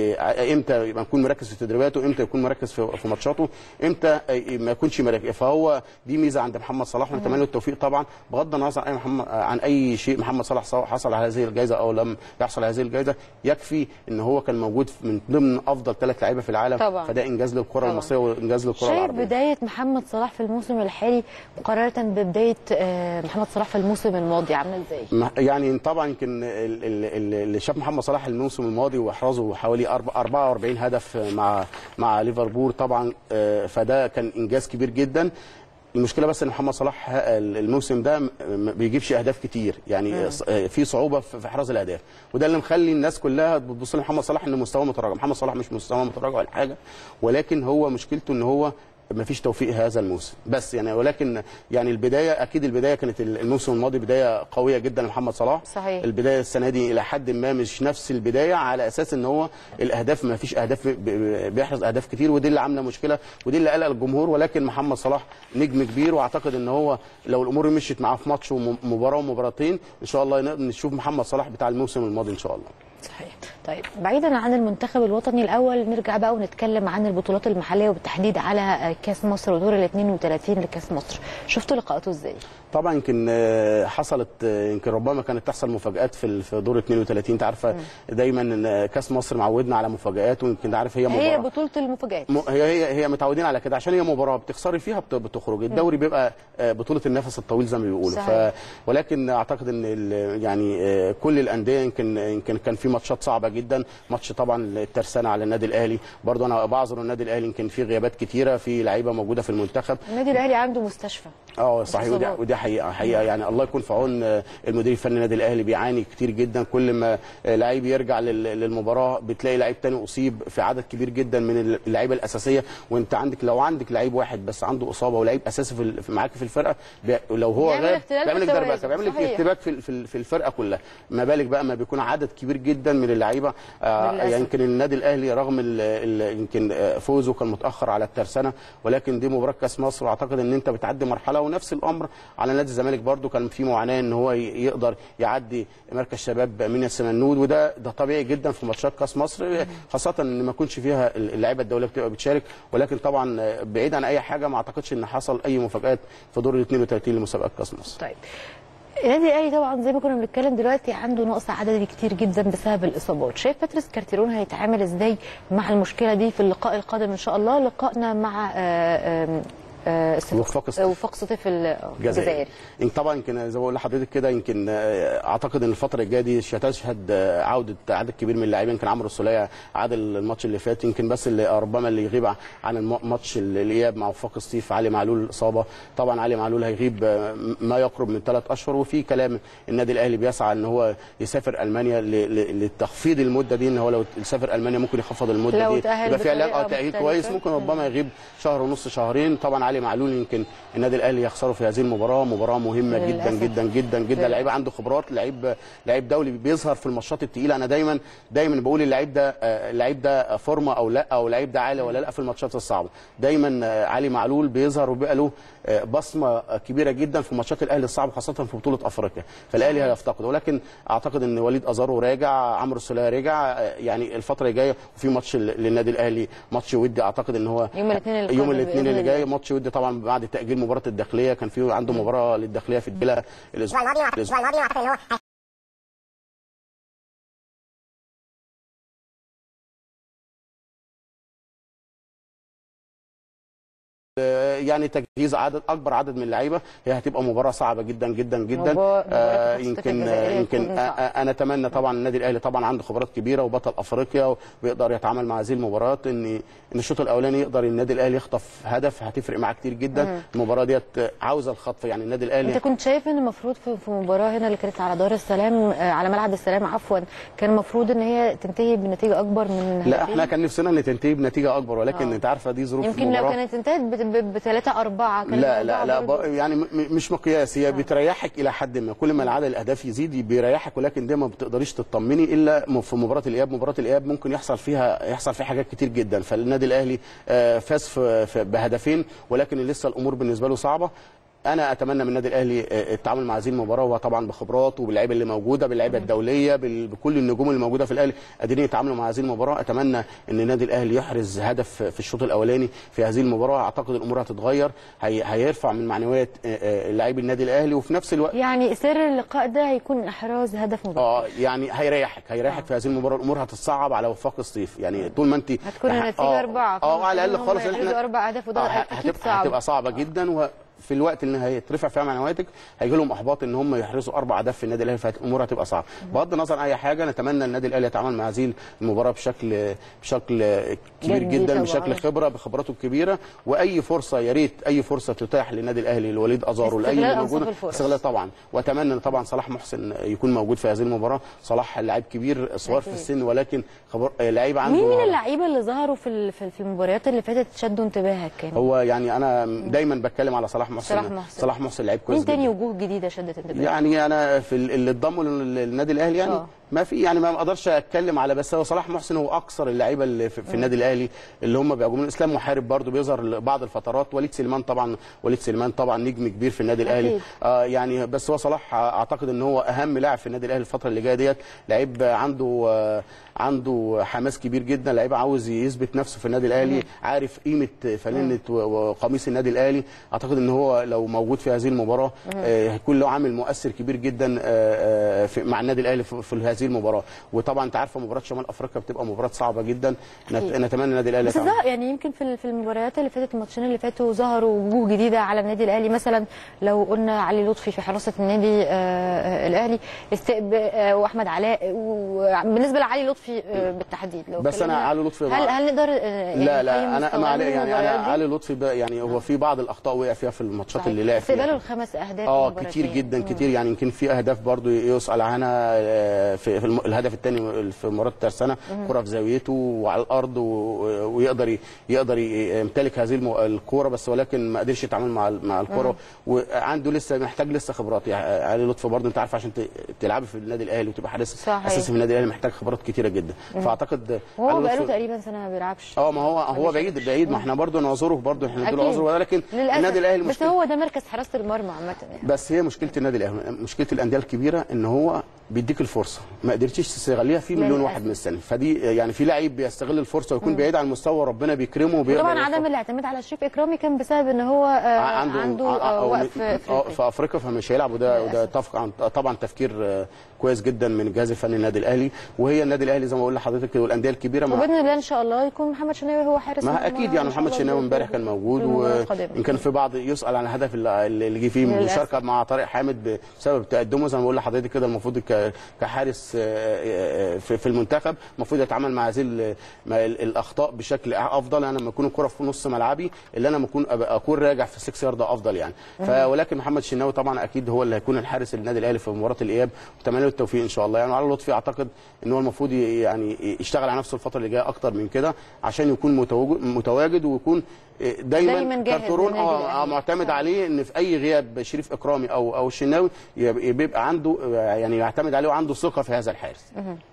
ي- امتى يبقى يكون مركز في تدريباته امتى يكون مركز في في ماتشاته امتى ما يكونش مركز فهو دي ميزه عند محمد صلاح ونتمنى له التوفيق طبعا بغض النظر عن اي محمد عن اي شيء محمد صلاح سواء حصل على هذه الجائزه او لم يحصل على هذه الجائزه يكفي ان هو كان موجود من ضمن افضل ثلاث لعيبه في العالم طبعاً. فده انجاز للكره طبعاً. المصريه وانجاز للكره شايف العربيه بدايه محمد صلاح في الموسم الحالي مقارنه ببدايه آه، محمد صلاح في الموسم الماضي عامله ازاي؟ ما- يعني طبعا يمكن ال- ال- ال- اللي شاف محمد صلاح الموسم الماضي واحرزه حوالي أربع- 44 هدف مع مع ليفربول طبعا آه، فده كان انجاز كبير جدا المشكله بس ان محمد صلاح ه- الموسم ده م- ما بيجيبش اهداف كتير يعني ص- آه، في صعوبه في في احراز الاهداف وده اللي مخلي الناس كلها بتبص لمحمد صلاح ان مستواه متراجع محمد صلاح مش مستواه متراجع ولا حاجه ولكن هو مشكلته ان هو ما فيش توفيق هذا الموسم بس يعني ولكن يعني البدايه اكيد البدايه كانت الموسم الماضي بدايه قويه جدا لمحمد صلاح صحيح. البدايه السنه دي الى حد ما مش نفس البدايه على اساس ان هو الاهداف ما فيش اهداف ب- ب- بيحرز اهداف كتير ودي اللي عامله مشكله ودي اللي قلق الجمهور ولكن محمد صلاح نجم كبير واعتقد ان هو لو الامور مشيت معاه في ماتش ومباراه ومباراتين ان شاء الله نقدر نشوف محمد صلاح بتاع الموسم الماضي ان شاء الله صحيح طيب بعيدا عن المنتخب الوطني الاول نرجع بقى ونتكلم عن البطولات المحليه وبالتحديد على كاس مصر ودور ال 32 لكاس مصر شفتوا لقاءاته ازاي طبعا يمكن آه، حصلت آه، يمكن ربما كانت تحصل مفاجات في ال- في دور 32 انت عارفه دايما ان كاس مصر معودنا على مفاجات ويمكن عارف هي مباراه هي بطوله المفاجات م- هي هي هي متعودين على كده عشان هي مباراه بتخسري فيها بت- بتخرج الدوري بيبقى آه، بطوله النفس الطويل زي ما بيقولوا صحيح. ولكن اعتقد ان ال- يعني آه، كل الانديه يمكن يمكن كان في ماتشات صعبه جدا ماتش طبعا الترسانه على النادي الاهلي برضه انا بعذر النادي الاهلي يمكن في غيابات كتيره في لعيبه موجوده في المنتخب النادي الاهلي عنده مستشفى اه صحيح ودي, إصابات. ودي حقيقه حقيقه يعني الله يكون في عون آه، المدير الفني النادي الاهلي بيعاني كتير جدا كل ما آه، لعيب يرجع لل- للمباراه بتلاقي لعيب تاني اصيب في عدد كبير جدا من اللعيبه الاساسيه وانت عندك لو عندك لعيب واحد بس عنده اصابه ولعيب اساسي في ال- في- معاك في الفرقه بي- لو هو بيعمل غاب اختلال بيعمل لك في التوازن. دربكه بيعمل لك صحيح. ارتباك في ال- في ال- في الفرقه كلها ما بالك بقى ما بيكون عدد كبير جدا من اللعيبه آه، للأسف. يعني يمكن النادي الاهلي رغم ال ال يمكن آه، فوزه كان متاخر على الترسانه ولكن دي مباراه كاس مصر واعتقد ان انت بتعدي مرحله ونفس الامر على نادي الزمالك برده كان في معاناه ان هو ي- يقدر يعدي مركز شباب من السمنود وده ده طبيعي جدا في ماتشات كاس مصر خاصه ان ما يكونش فيها اللعيبه الدوليه بتبقى بتشارك ولكن طبعا آه، بعيد عن اي حاجه ما اعتقدش ان حصل اي مفاجات في دور ال 32 لمسابقات كاس مصر طيب النادي الاهلي طبعا زي ما كنا بنتكلم دلوقتي عنده نقص عددي كتير جدا بسبب الاصابات شايف باتريس كارتيرون هيتعامل ازاي مع المشكله دي في اللقاء القادم ان شاء الله لقائنا مع آه، آم، آه، الصف- وفاق الصيف. وفاق سطيف الجزائري يمكن طبعا يمكن زي ما بقول لحضرتك كده يمكن آه، اعتقد ان الفتره الجايه دي هتشهد آه، عوده عدد كبير من اللاعبين يمكن عمرو السوليه عاد الماتش اللي فات يمكن بس اللي ربما اللي يغيب عن الم- ماتش الاياب مع وفاق الصيف علي معلول الاصابه طبعا علي معلول هيغيب آه، ما يقرب من ثلاث اشهر وفي كلام النادي الاهلي بيسعى ان هو يسافر المانيا ل- ل- لتخفيض المده دي ان هو لو يسافر المانيا ممكن يخفض المده لو دي تأهل يبقى في علاج اه بطريقة تاهيل مختلفة. كويس ممكن ربما يغيب شهر ونص شهرين طبعا علي معلول يمكن النادي الاهلي يخسره في هذه المباراه مباراه مهمه جدا للأسف. جدا جدا جدا لعيب عنده خبرات لعيب لعيب دولي بيظهر في الماتشات الثقيله انا دايما دايما بقول اللعيب ده آه، اللعيب ده فورمه او لا او اللعيب ده عالي ولا لا في الماتشات الصعبه دايما آه، علي معلول بيظهر وبيبقى له آه، بصمه آه، كبيره جدا في ماتشات الاهلي الصعبه خاصه في بطوله افريقيا فالاهلي هيفتقده ولكن اعتقد ان وليد ازارو راجع عمرو السوليه راجع آه، يعني الفتره الجايه وفي ماتش لل- للنادي الاهلي ماتش ودي اعتقد ان هو يوم الاثنين اللي يوم قادم الاثنين بإذن اللي جاي الله. ماتش ودي طبعا بعد تاجيل مباراه الداخليه كان في عنده مباراه للداخليه في الدقيقه الاسبوع الاسبوع الماضي الاسبوع الماضي اعتقد ان هو يعني تجهيز عدد اكبر عدد من اللعيبه هي هتبقى مباراه صعبه جدا جدا جدا مباراة- مباراة آه التصفيات يمكن الجزائرية يمكن تكون آه صعبة. آه انا اتمنى طبعا النادي الاهلي طبعا عنده خبرات كبيره وبطل افريقيا ويقدر يتعامل مع هذه المباريات ان ان الشوط الاولاني يقدر النادي الاهلي يخطف هدف هتفرق معاه كتير جدا المباراه ديت عاوزه الخطف يعني النادي الاهلي انت كنت شايف ان المفروض في في مباراه هنا اللي كانت على دار السلام آه، على ملعب السلام عفوا كان المفروض ان هي تنتهي بنتيجه اكبر من لا هدفين؟ احنا كان نفسنا ان تنتهي بنتيجه اكبر ولكن آه. انت عارفه دي ظروف يمكن لو المباراه كانت انتهت بثلاثة أربعة كان لا لا الموضوع لا برضو- ب- يعني م- م- مش مقياس هي بتريحك الى حد ما كل ما العدد الاهداف يزيد بيريحك ولكن دي ما بتقدريش تطمني الا م- في مباراه الاياب مباراه الاياب ممكن يحصل فيها يحصل فيها حاجات كتير جدا فالنادي الاهلي آه، فاز في- في- بهدفين ولكن لسه الامور بالنسبه له صعبه انا اتمنى من النادي الاهلي آه، التعامل مع هذه المباراه وطبعا بخبراته باللعيبه اللي موجوده باللعيبه الدوليه بال- بكل النجوم اللي موجوده في الاهلي قادرين يتعاملوا مع هذه المباراه اتمنى ان النادي الاهلي يحرز هدف في الشوط الاولاني في هذه المباراه اعتقد الامور هتتغير هي هيرفع من معنويات آه، آه، لاعبي النادي الاهلي وفي نفس الوقت يعني سر اللقاء ده هيكون إحراز هدف مبكر اه يعني هيريحك هيريحك في هذه المباراه الامور هتتصعب على وفاق الصيف يعني طول ما انت هتكون آه، النتيجة أربعة اه على الاقل هم خالص يحرزوا أربع أهداف وده آه، أكيد هتبقى صعب. هتبقى صعبه جدا وفي الوقت اللي هيترفع فيها معنوياتك هيجي لهم احباط ان هم يحرزوا اربع اهداف في النادي الاهلي فالامور هتبقى صعبه بغض النظر عن اي حاجه نتمنى النادي الاهلي يتعامل مع هذه المباراه بشكل بشكل كبير جدي جدا طبعاً. بشكل خبره بخبراته الكبيره واي فرصه يا ريت اي فرصه تتاح للنادي الاهلي لوليد ازارو لاي استغلال اللي أنصاف موجوده الفرص. استغلال طبعا واتمنى ان طبعا صلاح محسن يكون موجود في هذه المباراه صلاح لاعب كبير صغير في أكيد. السن ولكن خبر لعيب عنده مين من مهارة. اللعيبة اللي ظهروا في ال- في في المباريات اللي فاتت شدوا انتباهك كان هو يعني انا دايما بتكلم على صلاح محسن صلاح محسن. صلاح محسن لعيب كويس مين تاني جدا. وجوه جديدة شدت انتباهك يعني انا في ال- اللي اتضموا لل- للنادي الاهلي يعني آه. ما في يعني ما اقدرش اتكلم على بس هو صلاح محسن هو اكثر اللعيبه اللي في, في النادي الاهلي اللي هم بيعجبوني اسلام محارب برضو بيظهر بعض الفترات وليد سليمان طبعا وليد سليمان طبعا نجم كبير في النادي الاهلي أكيد. آه يعني بس هو صلاح اعتقد ان هو اهم لاعب في النادي الاهلي الفتره اللي جايه ديت لعيب عنده آه عنده حماس كبير جدا لعيب عاوز يثبت نفسه في النادي الاهلي عارف قيمه فانله و- وقميص النادي الاهلي اعتقد ان هو لو موجود في هذه المباراه آه، هيكون له عامل مؤثر كبير جدا آه، آه، في مع النادي الاهلي في في هذه المباراه وطبعا انت عارفه مباراه شمال افريقيا بتبقى مباراه صعبه جدا نت- أكيد. نتمنى النادي الاهلي بس يتعامل. ظهر يعني يمكن في ال- في المباريات اللي فاتت الماتشين اللي فاتوا ظهروا وجوه جديده على النادي الاهلي مثلا لو قلنا علي لطفي في حراسه النادي آه، آه، الاهلي استقب آه، واحمد علاء وبالنسبه لعلي لطفي آه، بالتحديد لو بس أنا اتكلمنا- علي لطفي هل مع- هل نقدر آه، يعني لا نقيم لا انا مستواه ما علي من يعني انا المباريات دي؟ علي لطفي بقى يعني هو في بعض الاخطاء وقع فيها في الماتشات اللي لعب استقباله فيها الخمس اهداف اه في كتير المباراتين. جدا مم. كتير يعني يمكن في اهداف برضو يسال عنها آه، في في الم- الهدف الثاني في مباراه ترسانه كره في زاويته وعلى الارض و- ويقدر ي- يقدر ي- يمتلك هذه الم- الكوره بس ولكن ما قدرش يتعامل مع ال- مع الكوره وعنده لسه محتاج لسه خبرات يعني علي لطفي برضو انت عارف عشان ت- تلعبي في النادي الاهلي وتبقى حارس صحيح. اساسي في النادي الاهلي محتاج خبرات كتيره جدا فاعتقد وهو علي بقاله لطفي- تقريبا سنه ما بيلعبش اه ما هو هو معلش. بعيد بعيد ما احنا برضو نعذره برضو احنا نديله أكيد. عذر ولكن للأسف. النادي الاهلي بس مشكلة هو ده مركز حراسه المرمى عامه يعني بس هي مشكله النادي الاهلي مشكله الانديه الكبيره ان هو بيديك الفرصه ما قدرتيش تستغليها في مليون للأسف. واحد من السنه فدي يعني في لعيب بيستغل الفرصه ويكون بعيد عن المستوى وربنا بيكرمه وبيقدر وطبعا يوفق. عدم الاعتماد على شريف اكرامي كان بسبب ان هو آه، عنده عنده ع- آه، أو وقف م- في آه، في افريقيا فمش هيلعب وده وده للأسف. اتفق عن طبعا تفكير آه، كويس جدا من الجهاز الفني للنادي الاهلي وهي النادي الاهلي زي ما بقول لحضرتك كده والانديه الكبيره مع وباذن الله ان شاء الله يكون محمد شناوي هو حارس ما المرمى اكيد يعني إن شاء محمد الله شناوي في- امبارح كان موجود في المباراة القادمة. ويمكن في بعض يسال عن الهدف اللي اللي جه فيه للأسف. مشاركه مع طارق حامد بسبب تقدمه زي ما بقول لحضرتك كده المفروض ك- كحارس آه، آه، في في المنتخب المفروض يتعامل مع هذه ال- مع ال- الاخطاء بشكل افضل انا لما يكون الكره في نص ملعبي اللي انا لما اكون أبقى اكون راجع في 6 يارد افضل يعني فولكن محمد شناوي طبعا اكيد هو اللي هيكون الحارس النادي الاهلي في مباراه الاياب واتمنى له التوفيق ان شاء الله يعني على لطفي اعتقد ان هو المفروض ي- يعني يشتغل على نفسه الفتره اللي جايه اكتر من كده عشان يكون متواجد متواجد ويكون دايما, دايماً جاهز كارترون للنادي اه الأهلي. آه، معتمد عليه ان في اي غياب شريف اكرامي او او الشناوي يب- بيبقى عنده آه، يعني يعتمد عليه وعنده ثقه في هذا الحارس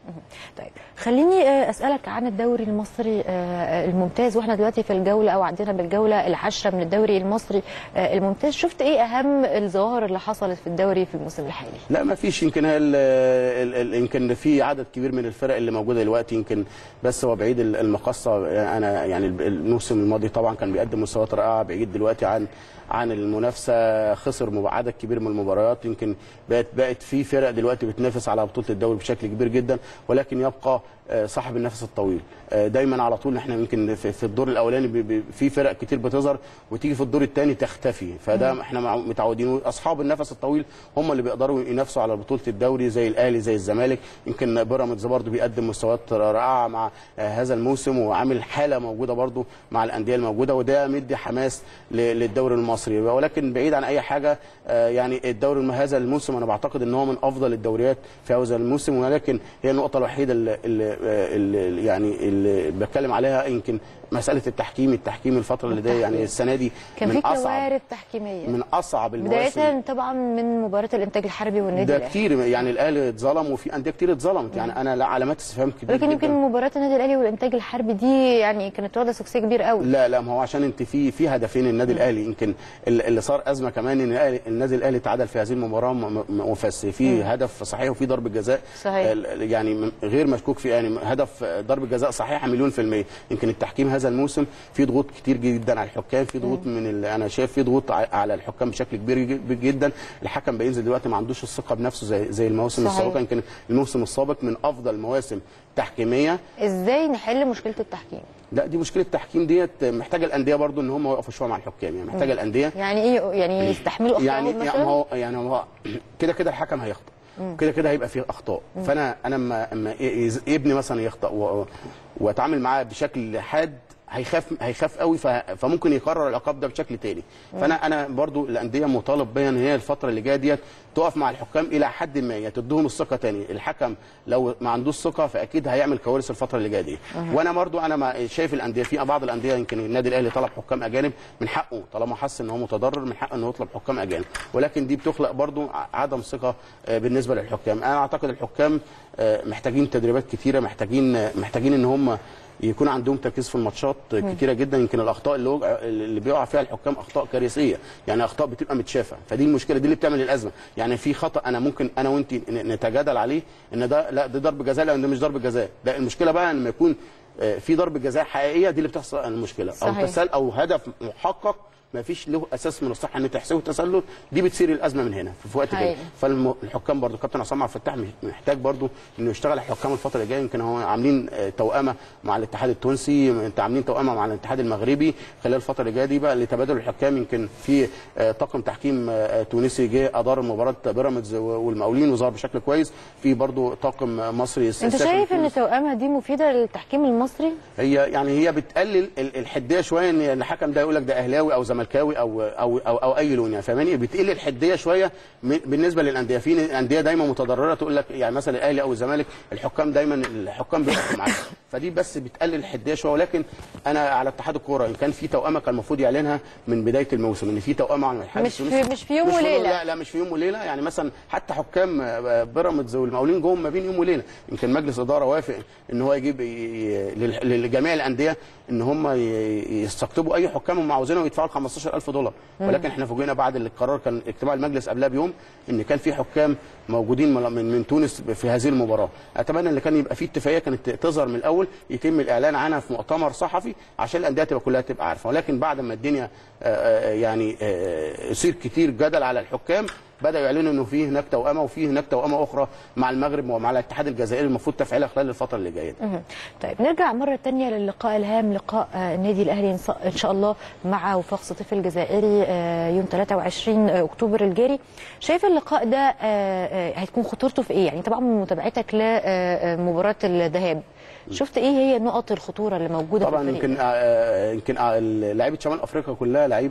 طيب خليني آه، اسالك عن الدوري المصري آه، الممتاز واحنا دلوقتي في الجوله او عندنا بالجوله العاشره من الدوري المصري آه، الممتاز شفت ايه اهم الظواهر اللي حصلت في الدوري في الموسم الحالي لا ما فيش يمكن هي ال- ال- ال- يمكن في عدد كبير من الفرق اللي موجوده دلوقتي يمكن بس هو بعيد ال- المقصه انا يعني الموسم الماضي طبعا كان بيقدم مستويات رائعه بعيد دلوقتي عن عن المنافسه خسر مب- عدد كبير من المباريات يمكن بقت بقت في فرق دلوقتي بتنافس على بطوله الدوري بشكل كبير جدا ولكن يبقى آه، صاحب النفس الطويل آه، دايما على طول احنا يمكن في في الدور الاولاني بي- بي- في فرق كتير بتظهر وتيجي في الدور الثاني تختفي فده احنا مع- متعودين اصحاب النفس الطويل هم اللي بيقدروا ينافسوا على بطوله الدوري زي الاهلي زي الزمالك يمكن بيراميدز برضه بيقدم مستويات رائعه مع آه، هذا الموسم وعامل حاله موجوده برضه مع الانديه الموجوده وده مدي حماس ل- للدوري المصري ولكن بعيد عن اي حاجه آه، يعني الدوري الم- هذا الموسم انا بعتقد ان هو من افضل الدوريات في هذا الموسم ولكن هي النقطه الوحيده اللي, اللي, اللي يعني اللي بتكلم عليها يمكن مساله التحكيم التحكيم الفتره اللي جايه يعني السنه دي كان من في اصعب كوارث تحكيميه من اصعب المواسم بدايه طبعا من مباراه الانتاج الحربي والنادي ده الاهلي كتير يعني الاهلي اتظلم وفي انديه كتير اتظلمت يعني انا لا علامات استفهام كتير لكن يمكن جداً. مباراه النادي الاهلي والانتاج الحربي دي يعني كانت واخده سكسيه كبير قوي لا لا ما هو عشان انت في في هدفين النادي الاهلي يمكن ال- اللي صار ازمه كمان ان الأهلي- النادي الاهلي تعادل في هذه المباراه م- م- وفاز في هدف صحيح وفي ضربه جزاء صحيح. ال- يعني م- غير مشكوك في يعني هدف ضربه جزاء صحيحه مليون في الميه يمكن التحكيم هذا الموسم في ضغوط كتير جدا على الحكام في ضغوط من ال- انا شايف في ضغوط ع- على الحكام بشكل كبير ج- جدا الحكم بينزل دلوقتي ما عندوش الثقه بنفسه زي زي المواسم صحيح. السابقه يمكن الموسم السابق من افضل المواسم تحكيميه ازاي نحل مشكله التحكيم لا دي مشكله التحكيم ديت محتاجه الانديه برضو ان هم يقفوا شويه مع الحكام يعني محتاجه الانديه يعني ايه يعني يستحملوا اخطائهم يعني يعني مثلا هو يعني هو كده كده الحكم هيخطئ كده كده هيبقى فيه اخطاء فانا انا اما اما يز- ابني مثلا يخطئ و- واتعامل معاه بشكل حاد هيخاف هيخاف قوي ف- فممكن يكرر العقاب ده بشكل تاني فانا انا برضو الانديه مطالب بيا ان هي الفتره اللي جايه ديت تقف مع الحكام الى حد ما يعني تديهم الثقه تاني الحكم لو ما عندوش ثقه فاكيد هيعمل كوارث الفتره اللي جايه دي وانا برضو انا ما شايف الانديه في بعض الانديه يمكن النادي الاهلي طلب حكام اجانب من حقه طالما حس ان هو متضرر من حقه انه يطلب حكام اجانب ولكن دي بتخلق برضو ع- عدم ثقه آه، بالنسبه للحكام انا اعتقد الحكام آه، محتاجين تدريبات كتيره محتاجين آه، محتاجين ان هم يكون عندهم تركيز في الماتشات كتيره جدا يمكن الاخطاء اللي وقع اللي بيقع فيها الحكام اخطاء كارثيه يعني اخطاء بتبقى متشافه فدي المشكله دي اللي بتعمل الازمه يعني في خطا انا ممكن انا وانت ن- نتجادل عليه ان ده لا ده ضرب جزاء لا ده مش ضرب جزاء لا المشكله بقى لما يكون آه، في ضرب جزاء حقيقيه دي اللي بتحصل المشكله صحيح. او تسال او هدف محقق ما فيش له اساس من الصحه ان تحسبه تسلل دي بتصير الازمه من هنا في وقت كده حقيقي. فالحكام برضو كابتن عصام عبد الفتاح محتاج برضو انه يشتغل على الحكام الفتره اللي جايه يمكن هو عاملين آه، توأمه مع الاتحاد التونسي انت عاملين توأمه مع الاتحاد المغربي خلال الفتره اللي جايه دي بقى لتبادل الحكام يمكن في آه، طاقم تحكيم آه، تونسي جه ادار مباراه بيراميدز والمقاولين وظهر بشكل كويس في برضو طاقم مصري انت سافر شايف ان تونس. التوأمه دي مفيده للتحكيم المصري هي يعني هي بتقلل ال- الحديه شويه ان الحكم ده يقول لك ده اهلاوي او زملكاوي او او او, أو اي لون يعني فاهماني بتقل الحديه شويه م- بالنسبه للانديه في انديه دايما متضرره تقول لك يعني مثلا الاهلي او الزمالك الحكام دايما الحكام بيحكموا معاك فدي بس بتقلل الحديه شويه ولكن انا على اتحاد الكوره ان كان في توأمه كان المفروض يعلنها من بدايه الموسم ان في توأمه عن الاتحاد مش في- التونسي. مش في يوم مش وليلة. لا لا مش في يوم وليله يعني مثلا حتى حكام آه، بيراميدز والمقاولين جم ما بين يوم وليله يمكن مجلس اداره وافق ان هو يجيب ي- ي- لل- لجميع الانديه ان هم ي- يستقطبوا اي حكام هم عاوزينهم يدفعوا 15000 دولار ولكن احنا فوجئنا بعد القرار كان اجتماع المجلس قبلها بيوم ان كان في حكام موجودين من من, من تونس في هذه المباراه اتمنى ان كان يبقى في اتفاقيه كانت تظهر من الاول يتم الاعلان عنها في مؤتمر صحفي عشان الانديه تبقى كلها تبقى عارفه ولكن بعد ما الدنيا آه، آه، يعني آه، يصير كتير جدل على الحكام بدأوا يعلنوا انه في هناك توأمه وفي هناك توأمه اخرى مع المغرب ومع الاتحاد الجزائري المفروض تفعيلها خلال الفتره اللي جايه دي. مهم. طيب نرجع مرة تانية للقاء الهام لقاء آه، النادي الأهلي إن ص- إن شاء الله مع وفاق سطيف الجزائري آه، يوم 23 أكتوبر الجاري شايف اللقاء ده آه، آه، هتكون خطورته في إيه؟ يعني طبعا من متابعتك لمباراة الذهاب شفت إيه هي نقط الخطورة اللي موجودة طبعا في الفريق؟ يمكن آه، يمكن آه، لعيبه شمال افريقيا كلها لعيبه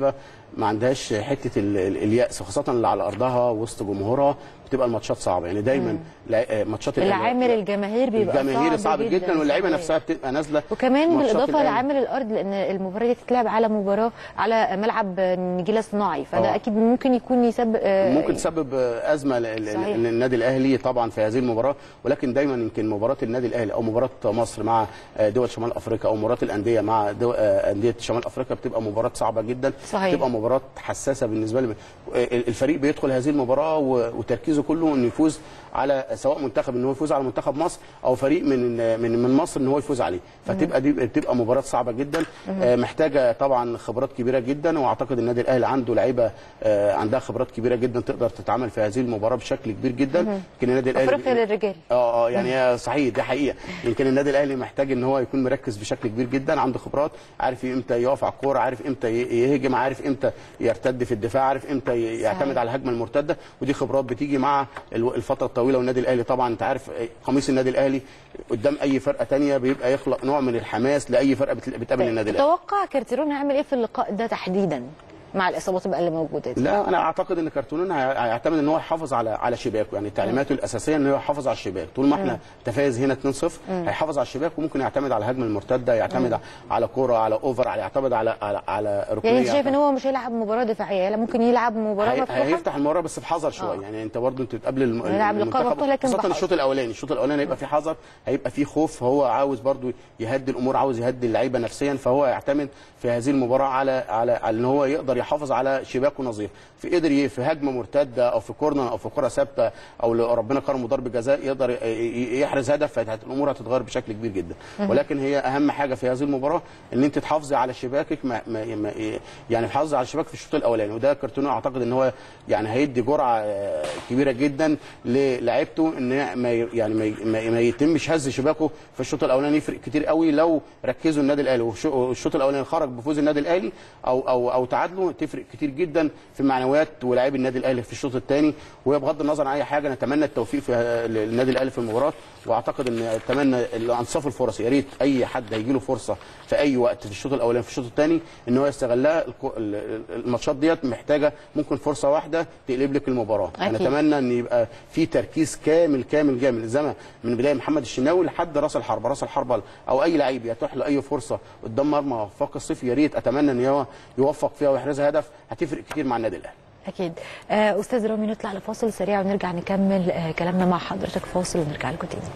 ما عندهاش حته ال- ال- اليأس خاصه اللي على ارضها وسط جمهورها بتبقى الماتشات صعبه يعني دايما لا- آه، ماتشات الأهلي- العامل الجماهير بيبقى الجماهير صعب صعب جدا واللعيبه صحيح. نفسها بتبقى نازله وكمان ماتشات بالاضافه الأهلي. لعامل الارض لان المباراه دي تتلعب على مباراه على ملعب نجيله صناعي فده آه. اكيد ممكن يكون يسبب آه، ممكن تسبب ازمه ل- ل- صحيح. للنادي الاهلي طبعا في هذه المباراه ولكن دايما يمكن مباراه النادي الاهلي او مباراه مصر مع دول شمال افريقيا او مباراه الانديه مع دو- انديه شمال افريقيا بتبقى مباراه صعبه جدا صحيح. بتبقى مباراه حساسه بالنسبه لي الفريق بيدخل هذه المباراه و- وتركيزه كله انه يفوز على سواء منتخب ان هو يفوز على منتخب مصر او فريق من من من مصر ان هو يفوز عليه فتبقى دي بتبقى مباراه صعبه جدا آه، محتاجه طبعا خبرات كبيره جدا واعتقد النادي الاهلي عنده لعيبه آه، عندها خبرات كبيره جدا تقدر تتعامل في هذه المباراه بشكل كبير جدا يمكن النادي الاهلي افريقيا للرجال اه اه يعني هي صحيح دي حقيقه يمكن النادي الاهلي محتاج ان هو يكون مركز بشكل كبير جدا عنده خبرات عارف امتى يقف على الكوره عارف امتى ي- يهجم عارف امتى يرتد في الدفاع عارف امتى ي- يعتمد صحيح. على الهجمه المرتده ودي خبرات بتيجي مع الو- الفتره الطويله والنادي الاهلي طبعا انت عارف قميص النادي الاهلي قدام اي فرقه تانية بيبقى يخلق نوع من الحماس لاي فرقه بت- بتقابل النادي الاهلي تتوقع كارتيرون هيعمل ايه في اللقاء ده تحديدا مع الاصابات بقى اللي موجوده دي لا انا اعتقد ان كارتونون هي- هيعتمد ان هو يحافظ على على شباكه يعني تعليماته الاساسيه ان هو يحافظ على الشباك طول ما احنا تفايز هنا 2-0 هيحافظ على الشباك وممكن يعتمد على الهجمه المرتده يعتمد على كوره على اوفر على يعتمد على على, على ركنيه يعني انت شايف ان هو مش هيلعب مباراه دفاعيه لا ممكن يلعب مباراه هي- مفتوحه هيفتح المباراه بس بحذر شويه آه. يعني انت برضو انت بتقابل الم- هيلعب لقاء المنتخب مفتوح لكن خاصه بحذر. الشوط الاولاني الشوط الاولاني هيبقى فيه حذر هيبقى فيه خوف فهو عاوز برضو يهدي الامور عاوز يهدي اللعيبه نفسيا فهو يعتمد في هذه المباراه على على على ان هو يقدر يحافظ على شباكه نظيف في قدر ي- في هجمه مرتده او في كورنر او في كره ثابته او لو ربنا كرمه ضربه جزاء يقدر ي- ي- يحرز هدف فالامور هتتغير بشكل كبير جدا ولكن هي اهم حاجه في هذه المباراه ان انت تحافظي على شباكك ما ما ما يعني تحافظي على الشباك في الشوط الاولاني وده كارتونو اعتقد ان هو يعني هيدي جرعه آه، كبيره جدا للاعيبته ان ما ي- يعني ما ي- ما ما يتمش هز شباكه في الشوط الاولاني يفرق كتير قوي لو ركزوا النادي الاهلي والش- والشوط الاولاني خرج بفوز النادي الاهلي او او او تعادلوا تفرق كتير جدا في معنويات ولاعيبي النادي الاهلي في الشوط الثاني وهي بغض النظر عن اي حاجه نتمنى التوفيق في النادي الاهلي في المباراه واعتقد ان اتمنى انصاف الفرص يا ريت اي حد هيجي له فرصه في اي وقت في الشوط الاولاني في الشوط الثاني ان هو يستغلها الكو- ال- ال- الماتشات ديت محتاجه ممكن فرصه واحده تقلب لك المباراه أكيد. انا اتمنى ان يبقى في تركيز كامل كامل كامل زي ما من بدايه محمد الشناوي لحد راس الحربه راس الحربه او اي لعيب يتاح له اي فرصه قدام مرمى فاق الصيف يا ريت اتمنى ان هو يوفق فيها ويحرزها هدف هتفرق كتير مع النادي الاهلي اكيد آه استاذ رامي نطلع لفاصل سريع ونرجع نكمل آه كلامنا مع حضرتك فاصل ونرجع لكم تاني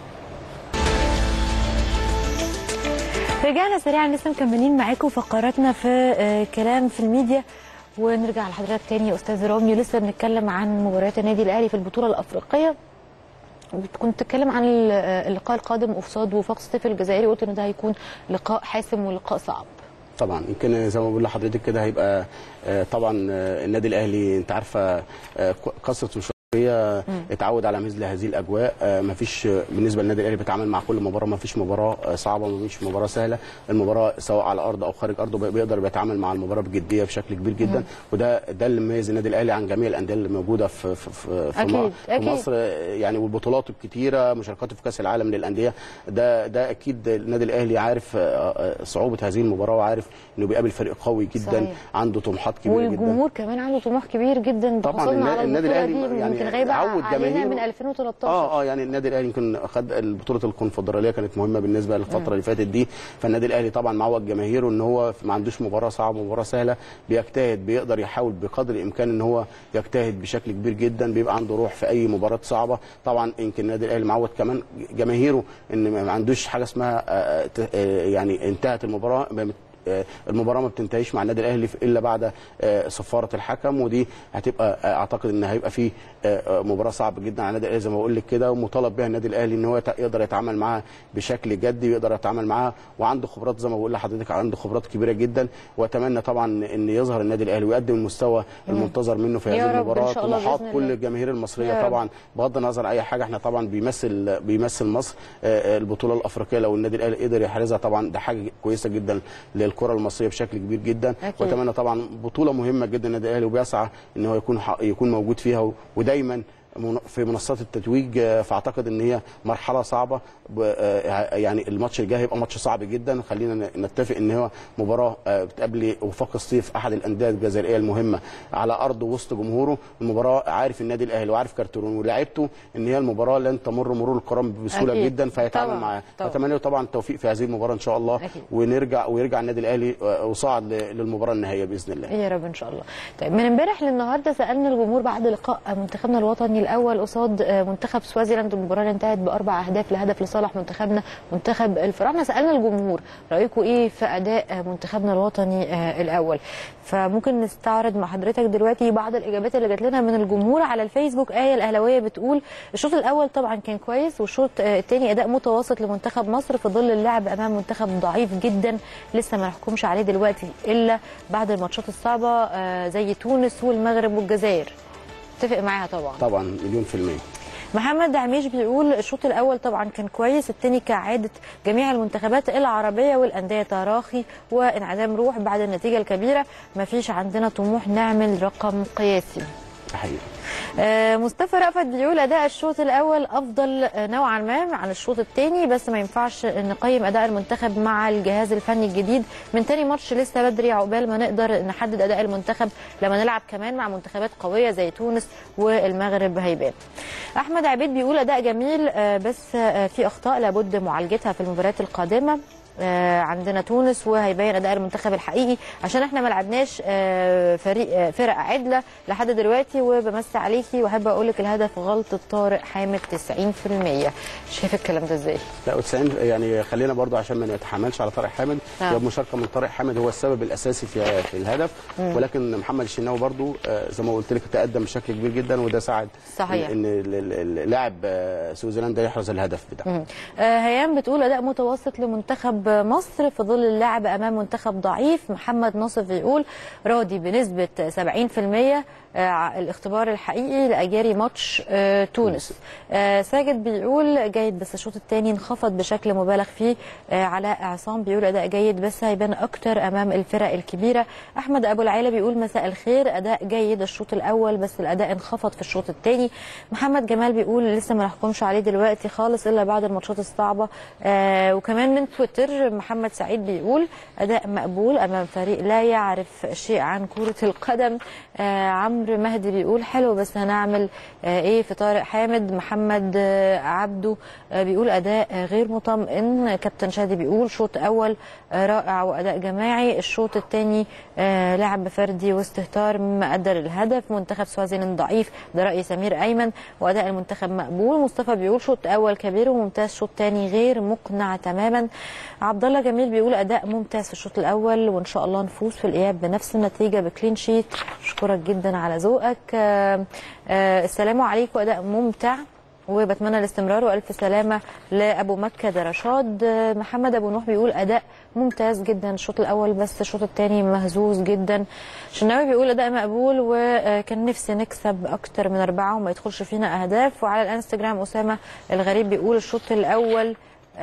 رجعنا سريعا لسه مكملين معاكم فقراتنا في آه كلام في الميديا ونرجع لحضرتك تاني يا استاذ رامي لسه بنتكلم عن مباريات النادي الاهلي في البطوله الافريقيه كنت بتتكلم عن ال- آه، اللقاء القادم قصاد وفاق سطيف الجزائري قلت ان ده هيكون لقاء حاسم ولقاء صعب طبعا يمكن زي ما بقول لحضرتك كده هيبقى آه، طبعا آه، النادي الاهلي انت عارفه آه، كثره مشاركيه اتعود على مثل هذه الاجواء ما فيش بالنسبه للنادي الاهلي بيتعامل مع كل مباراه ما فيش مباراه آه، صعبه ما فيش مباراه سهله المباراه سواء على ارض او خارج ارضه بيقدر بيتعامل مع المباراه بجديه بشكل كبير جدا وده ده اللي مميز النادي الاهلي عن جميع الانديه اللي موجوده في في في, في, أكيد، م- في أكيد. مصر آه، يعني والبطولات الكتيره مشاركاته في كاس العالم للانديه ده ده اكيد النادي الاهلي عارف آه، آه، صعوبه هذه المباراه وعارف انه بيقابل فريق قوي جدا صحيح. عنده طموحات كبيره جدا والجمهور كمان عنده طموح كبير جدا طبعاً بحصولنا على النادي البطوله الأهلي دي يعني يمكن غايبه عود علينا جماهيره. من 2013 اه اه يعني النادي الاهلي يمكن خد بطوله الكونفدراليه كانت مهمه بالنسبه للفتره اللي فاتت دي فالنادي الاهلي طبعا معود جماهيره ان هو ما عندوش مباراه صعبه مباراه سهله بيجتهد بيقدر يحاول بقدر الامكان ان هو يجتهد بشكل كبير جدا بيبقى عنده روح في اي مباراه صعبه طبعا يمكن النادي الاهلي معود كمان جماهيره ان ما عندوش حاجه اسمها آه، ت- آه، يعني انتهت المباراه ما بت- آه، المباراه ما بتنتهيش مع النادي الاهلي الا بعد آه، صفاره الحكم ودي هتبقى آه، اعتقد ان هيبقى في آه، آه، مباراه صعبه جدا على النادي الاهلي زي ما بقول لك كده ومطالب بها النادي الاهلي ان هو يت- يقدر يتعامل معاها بشكل جدي ويقدر يتعامل معاها وعنده خبرات زي ما بقول لحضرتك عنده خبرات كبيره جدا واتمنى طبعا ان يظهر النادي الاهلي ويقدم المستوى المنتظر منه في يا هذه رب إن المباراه شاء الله طموحات بإذن كل الله. الجماهير يا المصريه رب. طبعا بغض النظر عن اي حاجه احنا طبعا بيمثل بيمثل مصر آه، آه، البطوله الافريقيه لو النادي الاهلي قدر يحرزها طبعا ده حاجه كويسه جدا للكره المصريه بشكل كبير جدا أكيد. واتمنى طبعا بطوله مهمه جدا النادي الاهلي وبيسعى ان هو يكون ح- يكون موجود فيها و- ودايما من- في منصات التتويج آه، فاعتقد ان هي مرحله صعبه ب- آه، يعني الماتش الجاي هيبقى ماتش صعب جدا خلينا ن- نتفق ان هو مباراه آه، بتقابل وفاق الصيف احد الانديه الجزائريه المهمه على ارض وسط جمهوره المباراه عارف النادي الاهلي وعارف كارترون ولاعيبته ان هي المباراه لن تمر مرور الكرام بسهوله أكيد. جدا فهيتعامل طبعاً. معاها طبعاً. اتمنى له طبعا التوفيق في هذه المباراه ان شاء الله أكيد. ونرجع ويرجع النادي الاهلي آه، وصعد ل- للمباراه النهائيه باذن الله يا رب ان شاء الله طيب من امبارح للنهارده سالنا الجمهور بعد لقاء منتخبنا الوطني الاول قصاد آه، منتخب سوازيلاند المباراه اللي انتهت باربع اهداف لهدف لصالح منتخبنا منتخب الفراعنه سالنا الجمهور رايكم ايه في اداء آه، منتخبنا الوطني آه، الاول فممكن نستعرض مع حضرتك دلوقتي بعض الاجابات اللي جات لنا من الجمهور على الفيسبوك ايه الاهلاويه بتقول الشوط الاول طبعا كان كويس والشوط آه، الثاني اداء متوسط لمنتخب مصر في ظل اللعب امام منتخب ضعيف جدا لسه ما نحكمش عليه دلوقتي الا بعد الماتشات الصعبه آه، زي تونس والمغرب والجزائر اتفق معاها طبعا طبعا مليون في الميه محمد عميش بيقول الشوط الاول طبعا كان كويس الثاني كعاده جميع المنتخبات العربيه والانديه تراخي وانعدام روح بعد النتيجه الكبيره ما فيش عندنا طموح نعمل رقم قياسي ده حقيقي آه، مصطفى رأفت بيقول اداء الشوط الاول افضل آه، نوعا ما عن الشوط الثاني بس ما ينفعش نقيم اداء المنتخب مع الجهاز الفني الجديد من تاني ماتش لسه بدري عقبال ما نقدر نحدد اداء المنتخب لما نلعب كمان مع منتخبات قويه زي تونس والمغرب هيبان احمد عبيد بيقول اداء جميل آه، بس آه، في اخطاء لابد معالجتها في المباريات القادمه آه، عندنا تونس وهيبين اداء المنتخب الحقيقي عشان احنا ما لعبناش آه، فريق آه، فرق عدله لحد دلوقتي وبمسي عليكي واحب اقول لك الهدف غلطه طارق حامد 90% شايف الكلام ده ازاي؟ لا و90 يعني خلينا برضو عشان ما نتحملش على طارق حامد آه. هي المشاركه من طارق حامد هو السبب الاساسي في في الهدف ولكن محمد الشناوي برضو آه، زي ما قلت لك تقدم بشكل كبير جدا وده ساعد صحيح. ان ال- ال- اللاعب آه، سويسرلندا يحرز الهدف بتاعه آه، هيام بتقول اداء متوسط لمنتخب مصر في ظل اللعب امام منتخب ضعيف محمد ناصف بيقول راضي بنسبه 70% آه، الاختبار الحقيقي لاجاري ماتش آه، تونس آه، ساجد بيقول جيد بس الشوط الثاني انخفض بشكل مبالغ فيه آه، علاء عصام بيقول اداء جيد بس هيبان اكتر امام الفرق الكبيره احمد ابو العيله بيقول مساء الخير اداء جيد الشوط الاول بس الاداء انخفض في الشوط الثاني محمد جمال بيقول لسه ما نحكمش عليه دلوقتي خالص الا بعد الماتشات الصعبه آه وكمان من تويتر محمد سعيد بيقول اداء مقبول امام فريق لا يعرف شيء عن كره القدم آه عمرو مهدي بيقول حلو بس هنعمل آه ايه في طارق حامد محمد آه عبده آه بيقول اداء آه غير مطمئن كابتن شادي بيقول شوط اول آه رائع واداء جماعي الشوط الثاني آه لعب فردي واستهتار مما ادى للهدف منتخب سوازيلاند ضعيف ده راي سمير ايمن واداء المنتخب مقبول مصطفى بيقول شوط اول كبير وممتاز شوط ثاني غير مقنع تماما عبد الله جميل بيقول اداء ممتاز في الشوط الاول وان شاء الله نفوز في الاياب بنفس النتيجه بكلين شيت اشكرك جدا على ذوقك آه، آه، السلام عليكم اداء ممتع وبتمنى الاستمرار والف سلامه لابو مكه ده رشاد آه، محمد ابو نوح بيقول اداء ممتاز جدا الشوط الاول بس الشوط الثاني مهزوز جدا شناوي بيقول اداء مقبول وكان نفسي نكسب اكتر من اربعه وما يدخلش فينا اهداف وعلى الانستجرام اسامه الغريب بيقول الشوط الاول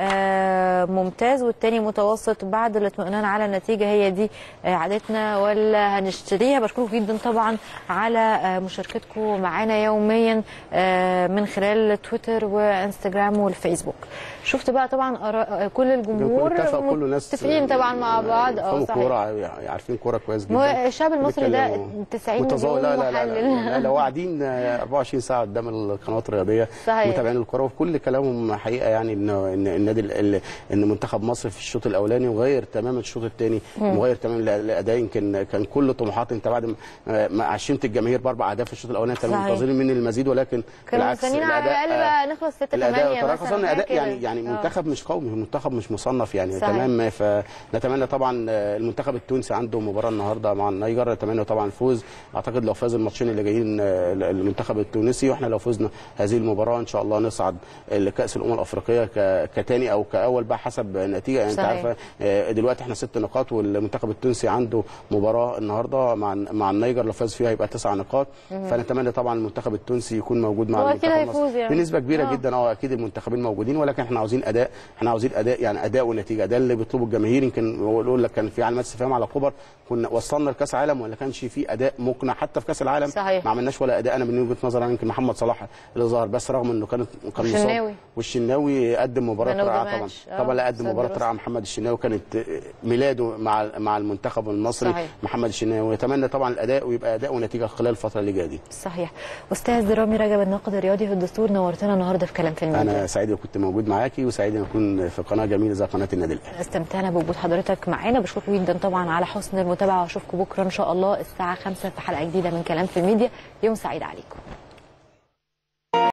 آه، ممتاز والتاني متوسط بعد الاطمئنان على النتيجه هي دي آه، عادتنا ولا هنشتريها بشكركم جدا طبعا على آه، مشاركتكم معانا يوميا آه، من خلال تويتر وانستجرام والفيسبوك شفت بقى طبعا آراء كل الجمهور اتفق كله ناس متفقين طبعا مع بعض اه فهموا صحيح كوره عارفين كوره كويس ما جدا هو الشعب المصري ده بيتكلموا 90 متزوج مليون لا لا لا, لا, محلل لا, لا لو قاعدين 24 ساعه قدام القنوات الرياضيه صحيح. متابعين الكوره وكل كلامهم حقيقه يعني ان ان النادي ال- ال- ان منتخب مصر في الشوط الاولاني وغير تماما الشوط الثاني وغير تماما الاداء يمكن كان كل طموحات انت بعد ما- ما عشمت الجماهير باربع اهداف في الشوط الاولاني كانوا صحيح. منتظرين مني المزيد ولكن كانوا بالعكس مستنيين على الأداء- الاقل بقى نخلص 6 الاداء 8 بصراحه مثلا خاصة حاجة اداء كده. يعني يعني آه. منتخب مش قومي منتخب مش مصنف يعني صحيح. تمام فنتمنى طبعا المنتخب التونسي عنده مباراه النهارده مع النيجر نتمنى طبعا الفوز اعتقد لو فاز الماتشين اللي جايين المنتخب التونسي واحنا لو فزنا هذه المباراه ان شاء الله نصعد لكاس الامم الافريقيه ك- كتاني كتاني او كاول بقى حسب النتيجه يعني انت صحيح. عارفه آه، دلوقتي احنا ست نقاط والمنتخب التونسي عنده مباراه النهارده مع مع النيجر لو فاز فيها يبقى تسع نقاط فنتمنى طبعا المنتخب التونسي يكون موجود مع هو أكيد المنتخب هيفوز المصري يعني. بنسبه كبيره آه. جدا اه اكيد المنتخبين موجودين ولكن احنا عاوزين اداء احنا عاوزين اداء يعني اداء ونتيجه ده اللي بيطلبه الجماهير يمكن يقول لك كان في علامات استفهام على كوبر كنا وصلنا لكاس عالم ولا كانش في اداء مقنع حتى في كاس العالم صحيح. ما عملناش ولا اداء انا من وجهه نظري أنا يمكن محمد صلاح اللي ظهر بس رغم انه كانت كان مصاب والشناوي. والشناوي قدم مباراه Man of the رائعه طبعا match. آه، طبعا لا قدم صدر مباراه وسط. رائعه محمد الشناوي كانت ميلاده مع مع المنتخب المصري صحيح. محمد الشناوي ويتمنى طبعا الاداء ويبقى اداء ونتيجه خلال الفتره اللي جايه دي صحيح استاذ رامي رجب الناقد الرياضي في الدستور نورتنا النهارده في كلام في الميديا انا سعيد إن كنت موجود معاكي وسعيد ان اكون في قناه جميله زي قناه النادي الاهلي استمتعنا بوجود حضرتك معانا بشكركم جدا طبعا على حسن المتابعه واشوفكم بكره ان شاء الله الساعه 5 في حلقه جديده من كلام في الميديا يوم سعيد عليكم